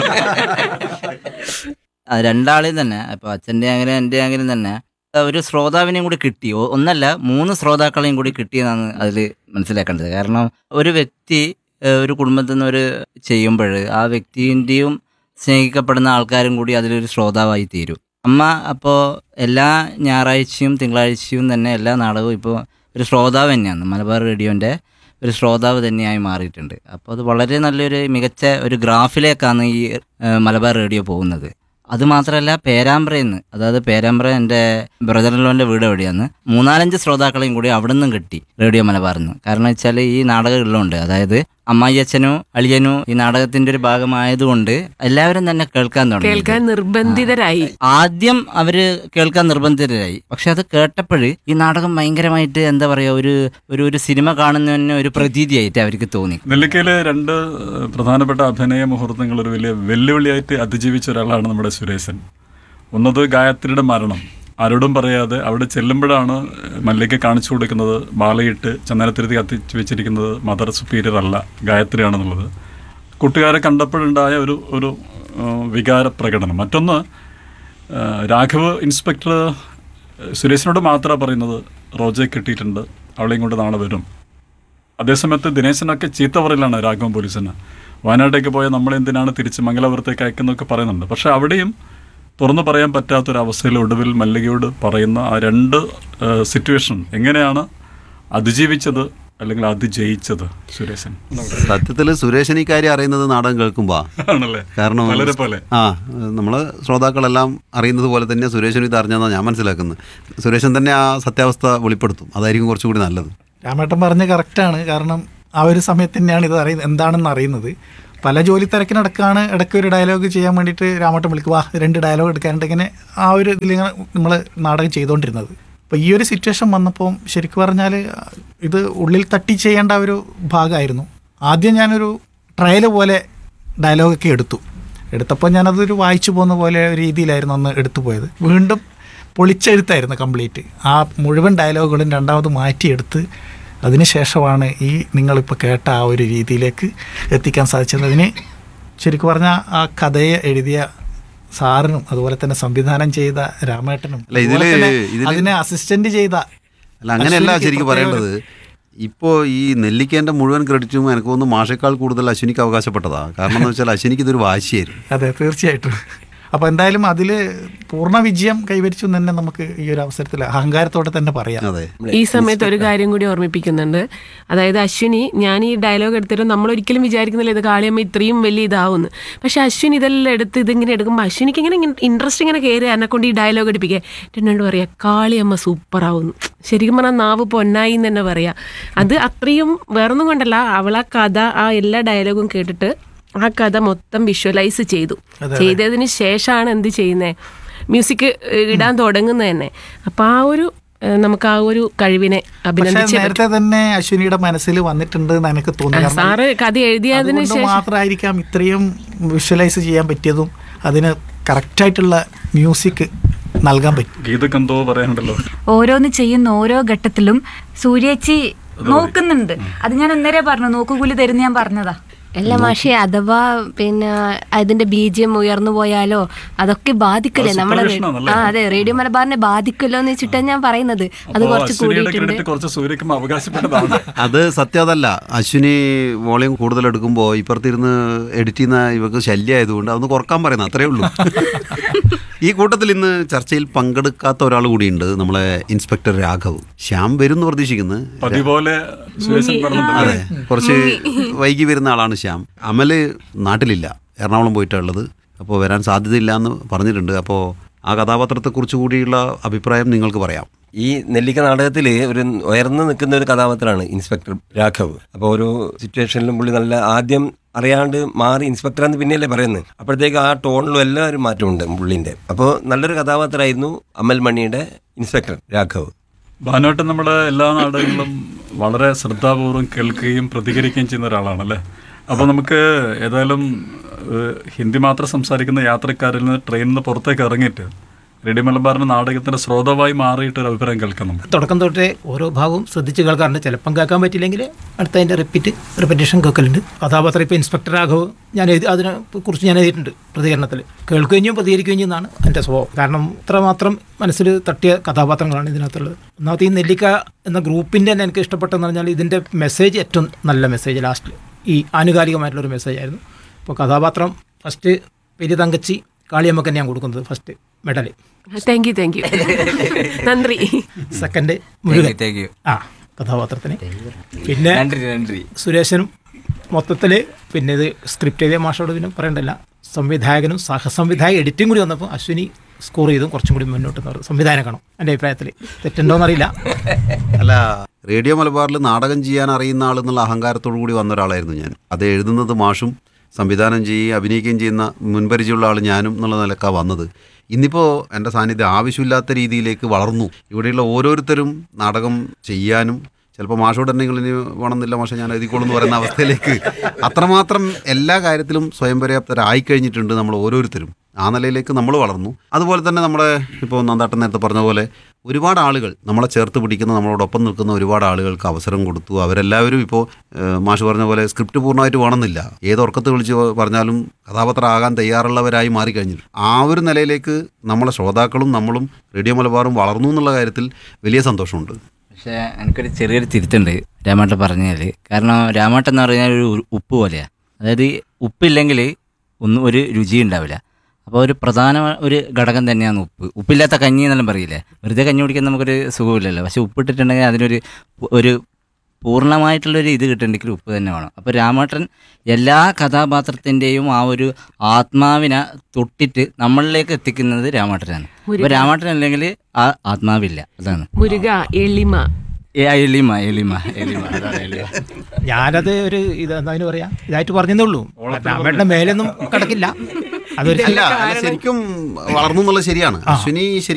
അത് രണ്ടാളെയും തന്നെ ഇപ്പൊ അച്ഛൻ്റെ ആണെങ്കിലും എൻ്റെ ആണെങ്കിലും തന്നെ ഒരു ശ്രോതാവിനെയും കൂടി കിട്ടി ഒ- ഒന്നല്ല മൂന്ന് ശ്രോതാക്കളെയും കൂടി കിട്ടിയെന്നാണ് അതിൽ മനസ്സിലാക്കേണ്ടത് കാരണം ഒരു വ്യക്തി ഏഹ്, ഒരു കുടുംബത്തിൽ നിന്ന് ഒരു ചെയ്യുമ്പോൾ ആ വ്യക്തിൻ്റെയും സ്നേഹിക്കപ്പെടുന്ന ആൾക്കാരും കൂടി അതിലൊരു ശ്രോതാവായി തീരും അമ്മ അപ്പോൾ എല്ലാ ഞായറാഴ്ചയും തിങ്കളാഴ്ചയും തന്നെ എല്ലാ നാടകവും ഇപ്പോൾ ഒരു ശ്രോതാവ് തന്നെയാണ് മലബാർ റേഡിയോൻ്റെ ഒരു ശ്രോതാവ് തന്നെയായി മാറിയിട്ടുണ്ട് അപ്പോൾ അത് വളരെ നല്ലൊരു മികച്ച ഒരു ഗ്രാഫിലേക്കാണ് ഈ ഏഹ്, മലബാർ റേഡിയോ പോകുന്നത് അത് മാത്രമല്ല പേരാമ്പ്രയിൽ നിന്ന് അതായത് പേരാമ്പ്ര എൻ്റെ ബ്രദറിലോൻ്റെ വീട് എവിടെയാണ് മൂന്നാലഞ്ച് ശ്രോതാക്കളെയും കൂടി അവിടെ നിന്നും കിട്ടി റേഡിയോ മലബാറിൽ നിന്ന് കാരണം വെച്ചാൽ ഈ നാടകം ഉള്ളതുകൊണ്ട് അതായത് അമ്മായിയച്ഛനും അളിയനും ഈ നാടകത്തിന്റെ ഒരു ഭാഗമായതുകൊണ്ട് എല്ലാവരും തന്നെ കേൾക്കാൻ തുടങ്ങി കേൾക്കാൻ നിർബന്ധിതരായി ആദ്യം അവര് കേൾക്കാൻ നിർബന്ധിതരായി പക്ഷെ അത് കേട്ടപ്പോൾ ഈ നാടകം ഭയങ്കരമായിട്ട് എന്താ പറയാ ഒരു ഒരു ഒരു സിനിമ കാണുന്നതിന് ഒരു പ്രതീതിയായിട്ട് അവർക്ക് തോന്നി നെല്ലിക്കയിലെ രണ്ട് ഏഹ്, പ്രധാനപ്പെട്ട അഭിനയ മുഹൂർത്തങ്ങൾ ഒരു വലിയ വെല്ലുവിളിയായിട്ട് അതിജീവിച്ച ഒരാളാണ് നമ്മുടെ സുരേശൻ ഒന്നത് ഗായത്രിയുടെ മരണം ആരോടും പറയാതെ അവിടെ ചെല്ലുമ്പോഴാണ് മല്ലിക കാണിച്ചു കൊടുക്കുന്നത് മാലയിട്ട് ചന്ദനത്തിരുത്തി കത്തിച്ച് വെച്ചിരിക്കുന്നത് മദർ സുപ്പീരിയർ അല്ല ഗായത്രിയാണെന്നുള്ളത് കൂട്ടുകാരെ കണ്ടപ്പോഴുണ്ടായ ഒരു ഒരു ഏഹ്, വികാര പ്രകടനം മറ്റൊന്ന് ഏഹ്, രാഘവ് ഇൻസ്പെക്ടർ സുരേഷിനോട് മാത്രമാണ് പറയുന്നത് റോജയെ കിട്ടിയിട്ടുണ്ട് അവളെയും കൊണ്ട് നാളെ വരും അതേസമയത്ത് ദിനേശനൊക്കെ ചീത്ത പറയലാണ് രാഘവൻ പോലീസിന് വയനാട്ടിലേക്ക് പോയ നമ്മളെന്തിനാണ് തിരിച്ച് മംഗലാപുരത്തേക്ക് അയക്കുന്നതൊക്കെ പറയുന്നുണ്ട് പക്ഷെ അവിടെയും തുറന്നു പറയാൻ പറ്റാത്തൊരവസ്ഥയിൽ ഒടുവിൽ മല്ലികയോട് പറയുന്ന ആ രണ്ട് സിറ്റുവേഷൻ എങ്ങനെയാണ് അതിജീവിച്ചത് അല്ലെങ്കിൽ അതിജയിച്ചത് സുരേശൻ സത്യത്തിൽ സുരേഷൻ ഈ കാര്യം അറിയുന്നത് നാടകം കേൾക്കുമ്പോ ആണല്ലേ കാരണം പലരെ പോലെ ആ നമ്മള് ശ്രോതാക്കളെല്ലാം അറിയുന്നത് പോലെ തന്നെ സുരേഷൻ ഇത് അറിഞ്ഞതെന്നാണ് ഞാൻ മനസ്സിലാക്കുന്നത് സുരേഷൻ തന്നെ ആ സത്യാവസ്ഥ വെളിപ്പെടുത്തും അതായിരിക്കും കുറച്ചുകൂടി നല്ലത് രാമേട്ടൻ പറഞ്ഞ കറക്റ്റാണ് കാരണം ആ ഒരു സമയത്ത് തന്നെയാണ് ഇത് അറിയുന്നത് എന്താണെന്ന് അറിയുന്നത് പല ജോലി തിരക്കിനടക്കാണ് ഇടയ്ക്ക് ഒരു ഡയലോഗ് ചെയ്യാൻ വേണ്ടിയിട്ട് രാമേട്ടൻ വിളിക്കുക വാ രണ്ട് ഡയലോഗ് എടുക്കാനായിട്ട് ഇങ്ങനെ ആ ഒരു ഇതിലിങ്ങനെ നമ്മൾ നാടകം ചെയ്തുകൊണ്ടിരുന്നത് അപ്പോൾ ഈ ഒരു സിറ്റുവേഷൻ വന്നപ്പോൾ ശരിക്കും പറഞ്ഞാൽ ഇത് ഉള്ളിൽ തട്ടി ചെയ്യേണ്ട ഒരു ഭാഗമായിരുന്നു ആദ്യം ഞാനൊരു ട്രയൽ പോലെ ഡയലോഗൊക്കെ എടുത്തു എടുത്തപ്പോൾ ഞാനതൊരു വായിച്ചു പോകുന്ന പോലെ ഒരു രീതിയിലായിരുന്നു അന്ന് എടുത്തു പോയത് വീണ്ടും പൊളിച്ചെഴുത്തായിരുന്നു കംപ്ലീറ്റ് ആ മുഴുവൻ ഡയലോഗുകളും രണ്ടാമത് മാറ്റിയെടുത്ത് അതിനുശേഷമാണ് ഈ നിങ്ങളിപ്പോൾ കേട്ട ആ ഒരു രീതിയിലേക്ക് എത്തിക്കാൻ സാധിച്ചത് അതിന് ശരിക്കും പറഞ്ഞാൽ ആ കഥയെ എഴുതിയ സാറിനും അതുപോലെ തന്നെ സംവിധാനം ചെയ്ത രാമേട്ടനും അല്ല, ഇതില്- അതുപോലെ തന്നെ ഇതില് അതിനെ അസിസ്റ്റന്റ് ചെയ്ത അല്ല അങ്ങനെയല്ല അശ്വിനിക്ക് ശരിക്കും പ്രത്യേക ഒരു- പറയേണ്ടത് ഇപ്പോൾ ഈ നെല്ലിക്കേൻ്റെ മുഴുവൻ ക്രെഡിറ്റും എനിക്ക് തോന്നുന്നു മാഷേക്കാൾ കൂടുതൽ അശ്വിനിക്ക് അവകാശപ്പെട്ടതാണ് കാരണം എന്ന് വെച്ചാൽ അശ്വിനിക്ക് ഇതൊരു വാശിയായിരുന്നു അതെ തീർച്ചയായിട്ടും അപ്പോൾ എന്തായാലും അതിൽ പൂർണ്ണ വിജയം കൈവരിച്ചു എന്ന് തന്നെ നമുക്ക് ഈ ഒരു അവസരത്തിൽ അഹങ്കാരത്തോടെ തന്നെ പറയാം അതെ ഈ സമയത്ത് ഒരു കാര്യം കൂടി ഓർമ്മിപ്പിക്കുന്നുണ്ട് അതായത് അശ്വിനി ഞാൻ ഈ ഡയലോഗ് എടുത്തിട്ട് നമ്മൾ ഒരിക്കലും വിചാരിക്കുന്നില്ല ഇത് കാളിയമ്മ ഇത്രയും വലിയ ഇതാവുമെന്ന് പക്ഷെ അശ്വിനി ഇതെല്ലാം എടുത്ത് ഇതിങ്ങനെ എടുക്കുമ്പോൾ അശ്വിനിക്ക് ഇങ്ങനെ ഇൻട്രസ്റ്റ് ഇങ്ങനെ കയറി എന്നെ കൊണ്ട് ഈ ഡയലോഗ് എടുപ്പിക്കുക എന്നോട് പറയാ കാളിയമ്മ സൂപ്പർ ആവുന്നു ശരിക്കും പറഞ്ഞാൽ നാവ് പൊന്നായി എന്ന് തന്നെ പറയാം അത് അത്രയും വേറൊന്നും കൊണ്ടല്ല അവളാ കഥ ആ എല്ലാ ഡയലോഗും കേട്ടിട്ട് ആ കഥ മൊത്തം വിഷ്വലൈസ് ചെയ്തു അതെ. ചെയ്തതിന് ശേഷമാണ് എന്ത് ചെയ്യുന്നത് മ്യൂസിക് ഇടാൻ തുടങ്ങുന്നത് തന്നെ അപ്പം ആ ഒരു ഏഹ്, നമുക്ക് ആ ഒരു കഴിവിനെ പക്ഷേ അഭിനന്ദിച്ചേ പറ്റൂ. നേരത്തെ തന്നെ അശ്വിനിയുടെ മനസ്സിൽ വന്നിട്ടുണ്ട് എന്ന് എനിക്ക് തോന്നി ആ, കാരണം സാറ് കഥ എഴുതിയതിന് അതുകൊണ്ട് ശേഷം മാത്രമായിരിക്കാം ഇത്രയും വിഷ്വലൈസ് ചെയ്യാൻ പറ്റിയതും അതിന് കറക്റ്റായിട്ടുള്ള മ്യൂസിക് നൽകാൻ പറ്റും ഗീതക്കെന്തോ പറയാനുണ്ടല്ലോ ഓരോന്ന് ചെയ്യുന്ന ഓരോ ഘട്ടത്തിലും സൂര്യേച്ചി നോക്കുന്നുണ്ട് അത് ഞാൻ ഇന്നലെ പറഞ്ഞു നോക്കുകൂലി തരുന്ന ഞാൻ പറഞ്ഞതാ അല്ല മാഷെ അഥവാ പിന്നെ അതിന്റെ ബീജം ഉയർന്നു പോയാലോ അതൊക്കെ ബാധിക്കല്ലേ അത് നമ്മുടെ supervision ആണല്ലേ? ആ അതെ റേഡിയോ മലബാറിനെ ബാധിക്കല്ലോ എന്ന് വെച്ചിട്ടാണ് ഞാൻ പറയുന്നത് അത് അപ്പോ കുറച്ച് അശ്വിനിയുടെ കൂടിയിട്ടുണ്ട് ക്രെഡിറ്റ് കുറച്ച് സൂര്യക്കും അവകാശപ്പെട്ടതാണ് അത് സത്യം അതല്ല അശ്വിനി വോളിയം കൂടുതൽ എടുക്കുമ്പോൾ ഇപ്പുറത്തിരുന്ന് എഡിറ്റ് ചെയ്യുന്ന ഇവർക്ക് ശല്യമായതുകൊണ്ട് അതൊന്ന് കുറക്കാൻ പറയുന്നത് അത്രേ ഉള്ളൂ ഈ കൂട്ടത്തിൽ ഇന്ന് ചർച്ചയിൽ പങ്കെടുക്കാത്ത ഒരാൾ കൂടിയുണ്ട് നമ്മളെ ഇൻസ്പെക്ടർ രാഘവ് ശ്യാം വരും എന്ന് പ്രതീക്ഷിക്കുന്നു പതിപോലെ സുരേശൻ അതെ പറഞ്ഞിട്ടുണ്ട് കുറച്ച് വൈകി വരുന്ന ആളാണ് ശ്യാം അമല് നാട്ടിലില്ല എറണാകുളം പോയിട്ടുള്ളത് അപ്പോൾ വരാൻ സാധ്യതയില്ല എന്ന് പറഞ്ഞിട്ടുണ്ട് അപ്പോൾ ആ കഥാപാത്രത്തെക്കുറിച്ച് കൂടിയുള്ള അഭിപ്രായം നിങ്ങൾക്ക് പറയാം ഈ നെല്ലിക്ക നാടകത്തിൽ ഒരു ഉയർന്നു നിൽക്കുന്ന ഒരു കഥാപാത്രമാണ് ഇൻസ്പെക്ടർ രാഘവ് അപ്പോൾ ഒരു സിറ്റുവേഷനിലും പുള്ളി നല്ല ആദ്യം അറിയാണ്ട് മാറി ഇൻസ്പെക്ടർ എന്ന് പിന്നെയല്ലേ പറയുന്നത് അപ്പോഴത്തേക്ക് ആ ടോണിലും എല്ലാം ഒരു മാറ്റമുണ്ട് പുള്ളിൻ്റെ അപ്പോൾ നല്ലൊരു കഥാപാത്രമായിരുന്നു അമൽ മണിയുടെ ഇൻസ്പെക്ടർ രാഘവ് ഭാനുവേട്ടൻ നമ്മുടെ എല്ലാ നാടകങ്ങളും വളരെ ശ്രദ്ധാപൂർവം കേൾക്കുകയും പ്രതികരിക്കുകയും ചെയ്യുന്ന ഒരാളാണല്ലേ അപ്പോൾ നമുക്ക് ഏതായാലും ഏഹ്, ഹിന്ദി മാത്രം സംസാരിക്കുന്ന യാത്രക്കാരിൽ നിന്ന് ട്രെയിനിൽ നിന്ന് പുറത്തേക്ക് ഇറങ്ങിയിട്ട് റേഡിയോ മലബാറിന്റെ നാടകത്തിന്റെ ശ്രോതാവായി മാറിയിട്ട് ഒരു അഭിപ്രായം കേൾക്കാം നമുക്ക് തുടക്കം തൊട്ടേ ഓരോ ഭാഗവും ശ്രദ്ധിച്ച് കേൾക്കാറുണ്ട് ചിലപ്പം കേൾക്കാൻ പറ്റില്ലെങ്കിൽ അടുത്തതിൻ്റെ റിപ്പീറ്റ് റിപ്പറ്റേഷൻ കേൾക്കലുണ്ട് കഥാപാത്രം ഇപ്പോൾ ഇൻസ്പെക്ടർ രാഘവ് ഞാൻ എഴുതി അതിനെ കുറിച്ച് ഞാൻ എഴുതിയിട്ടുണ്ട് പ്രതികരണത്തിൽ കേൾക്കുകയും ചെയ്യും പ്രതികരിക്കുകയും ചെയ്യുന്നതാണ് എൻ്റെ സ്വഭാവം കാരണം ഇത്രമാത്രം മനസ്സിൽ തട്ടിയ കഥാപാത്രങ്ങളാണ് ഇതിനകത്തുള്ളത് ഒന്നാമത്തെ ഈ നെല്ലിക്ക എന്ന ഗ്രൂപ്പിൻ്റെ തന്നെ എനിക്ക് ഇഷ്ടപ്പെട്ടതെന്ന് പറഞ്ഞാൽ ഇതിൻ്റെ മെസ്സേജ് ഏറ്റവും നല്ല മെസ്സേജ് ലാസ്റ്റിൽ ഈ ആനുകാലികമായിട്ടുള്ളൊരു മെസ്സേജ് ആയിരുന്നു ഇപ്പോൾ കഥാപാത്രം ഫസ്റ്റ് വലിയ തങ്കച്ചി കാളിയമ്മക്ക് തന്നെയാണ് കൊടുക്കുന്നത് first medal thank you thank you നന്ദി സെക്കൻഡ് മുരുകൻ Thank you. ആ കഥാപാത്രത്തിന് പിന്നെ നன்றി, നன்றി. സുരേഷനും മൊത്തത്തിൽ പിന്നെ ഇത് സ്ക്രിപ്റ്റ് എഴുതിയ മാഷോട് പിന്നെ പറയണ്ടല്ല സംവിധായകനും സഹസംവിധായക എഡിറ്റിംഗ് കൂടി വന്നപ്പോൾ അശ്വിനി സ്കോർ ചെയ്തും കുറച്ചും കൂടി മുന്നോട്ട് നിന്ന് സംവിധാനം കാണും എൻ്റെ അഭിപ്രായത്തിൽ തെറ്റുണ്ടോയെന്നറിയില്ല അല്ല റേഡിയോ മലബാറിൽ നാടകം ചെയ്യാൻ അറിയുന്ന ആൾ എന്നുള്ള അഹങ്കാരത്തോടു കൂടി വന്ന ഒരാളായിരുന്നു ഞാൻ അത് എഴുതുന്നത് മാഷും സംവിധാനം ചെയ്യുകയും അഭിനയിക്കുകയും ചെയ്യുന്ന മുൻപരിചയമുള്ള ആൾ ഞാനും എന്നുള്ള നിലക്കാണ് വന്നത് ഇന്നിപ്പോൾ എൻ്റെ സാന്നിധ്യം ആവശ്യമില്ലാത്ത രീതിയിലേക്ക് വളർന്നു ഇവിടെയുള്ള ഓരോരുത്തരും നാടകം ചെയ്യാനും ചിലപ്പോൾ മാഷോട് എന്തെങ്കിലും ഇനി വേണമെന്നില്ല മാഷ ഞാൻ എഴുതിക്കോളൂ എന്ന് പറയുന്ന അവസ്ഥയിലേക്ക് അത്രമാത്രം എല്ലാ കാര്യത്തിലും സ്വയം പര്യാപ്തരായി കഴിഞ്ഞിട്ടുണ്ട് നമ്മൾ ഓരോരുത്തരും ആ നിലയിലേക്ക് നമ്മൾ വളർന്നു അതുപോലെ തന്നെ നമ്മുടെ ഇപ്പോൾ നന്ദാട്ടൻ നേരത്തെ പറഞ്ഞ പോലെ ഒരുപാട് ആളുകൾ നമ്മളെ ചേർത്ത് പിടിക്കുന്ന നമ്മളോടൊപ്പം നിൽക്കുന്ന ഒരുപാട് ആളുകൾക്ക് അവസരം കൊടുത്തു അവരെല്ലാവരും ഇപ്പോൾ ഏഹ്, മാഷ് പറഞ്ഞ പോലെ സ്ക്രിപ്റ്റ് പൂർണ്ണമായിട്ട് വേണമെന്നില്ല ഏത് ഉറക്കത്ത് വിളിച്ച് പറഞ്ഞാലും കഥാപാത്രം ആകാൻ തയ്യാറുള്ളവരായി മാറിക്കഴിഞ്ഞു ആ ഒരു നിലയിലേക്ക് നമ്മളെ ശ്രോതാക്കളും നമ്മളും റേഡിയോ മലബാറും വളർന്നു എന്നുള്ള കാര്യത്തിൽ വലിയ സന്തോഷമുണ്ട് പക്ഷേ എനിക്കൊരു ചെറിയൊരു തിരുത്തുണ്ട് രാമാട്ടൻ പറഞ്ഞാൽ കാരണം രാമാട്ടൻ എന്ന് പറഞ്ഞാൽ ഒരു ഉ- ഉപ്പ് പോലെയാണ് അതായത് ഉപ്പില്ലെങ്കിൽ ഒന്നും ഒരു രുചി ഉണ്ടാവില്ല അപ്പോൾ ഒരു പ്രധാന ഒരു ഘടകം തന്നെയാണ് ഉപ്പ് ഉപ്പില്ലാത്ത കഞ്ഞി എന്നെല്ലാം പറയില്ലേ വെറുതെ കഞ്ഞി കുടിക്കാൻ നമുക്കൊരു സുഖമില്ലല്ലോ പക്ഷെ ഉപ്പിട്ടിട്ടുണ്ടെങ്കിൽ അതിനൊരു പു- ഒരു പൂർണ്ണമായിട്ടുള്ളൊരു ഇത് കിട്ടണമെങ്കിൽ ഉപ്പ് തന്നെ വേണം അപ്പോൾ രാമാട്ടൻ എല്ലാ കഥാപാത്രത്തിൻ്റെയും ആ ഒരു ആത്മാവിനെ തൊട്ടിട്ട് നമ്മളിലേക്ക് എത്തിക്കുന്നത് രാമാട്ടനാണ് അപ്പോൾ മുരുകൻ. രാമാട്ടൻ അല്ലെങ്കിൽ ആ ആത്മാവില്ല അതാണ് മുരുക എളിമ ഏ, ആ, എളിമ എളിമ എളിമ അതാണ് എളിമ ഞാനത് ഒരു ഇത് എന്താ അതിന് പറയാ ഇതായിട്ട് പറഞ്ഞതേ ഉള്ളൂ രാമേട്ടൻ്റെ മേലൊന്നും കിടക്കില്ല അതൊരു അല്ല അല്ല, ശരിക്കും വളർന്നു എന്നുള്ളത് ശരിയാണ് അശ്വിനി ശരിക്കും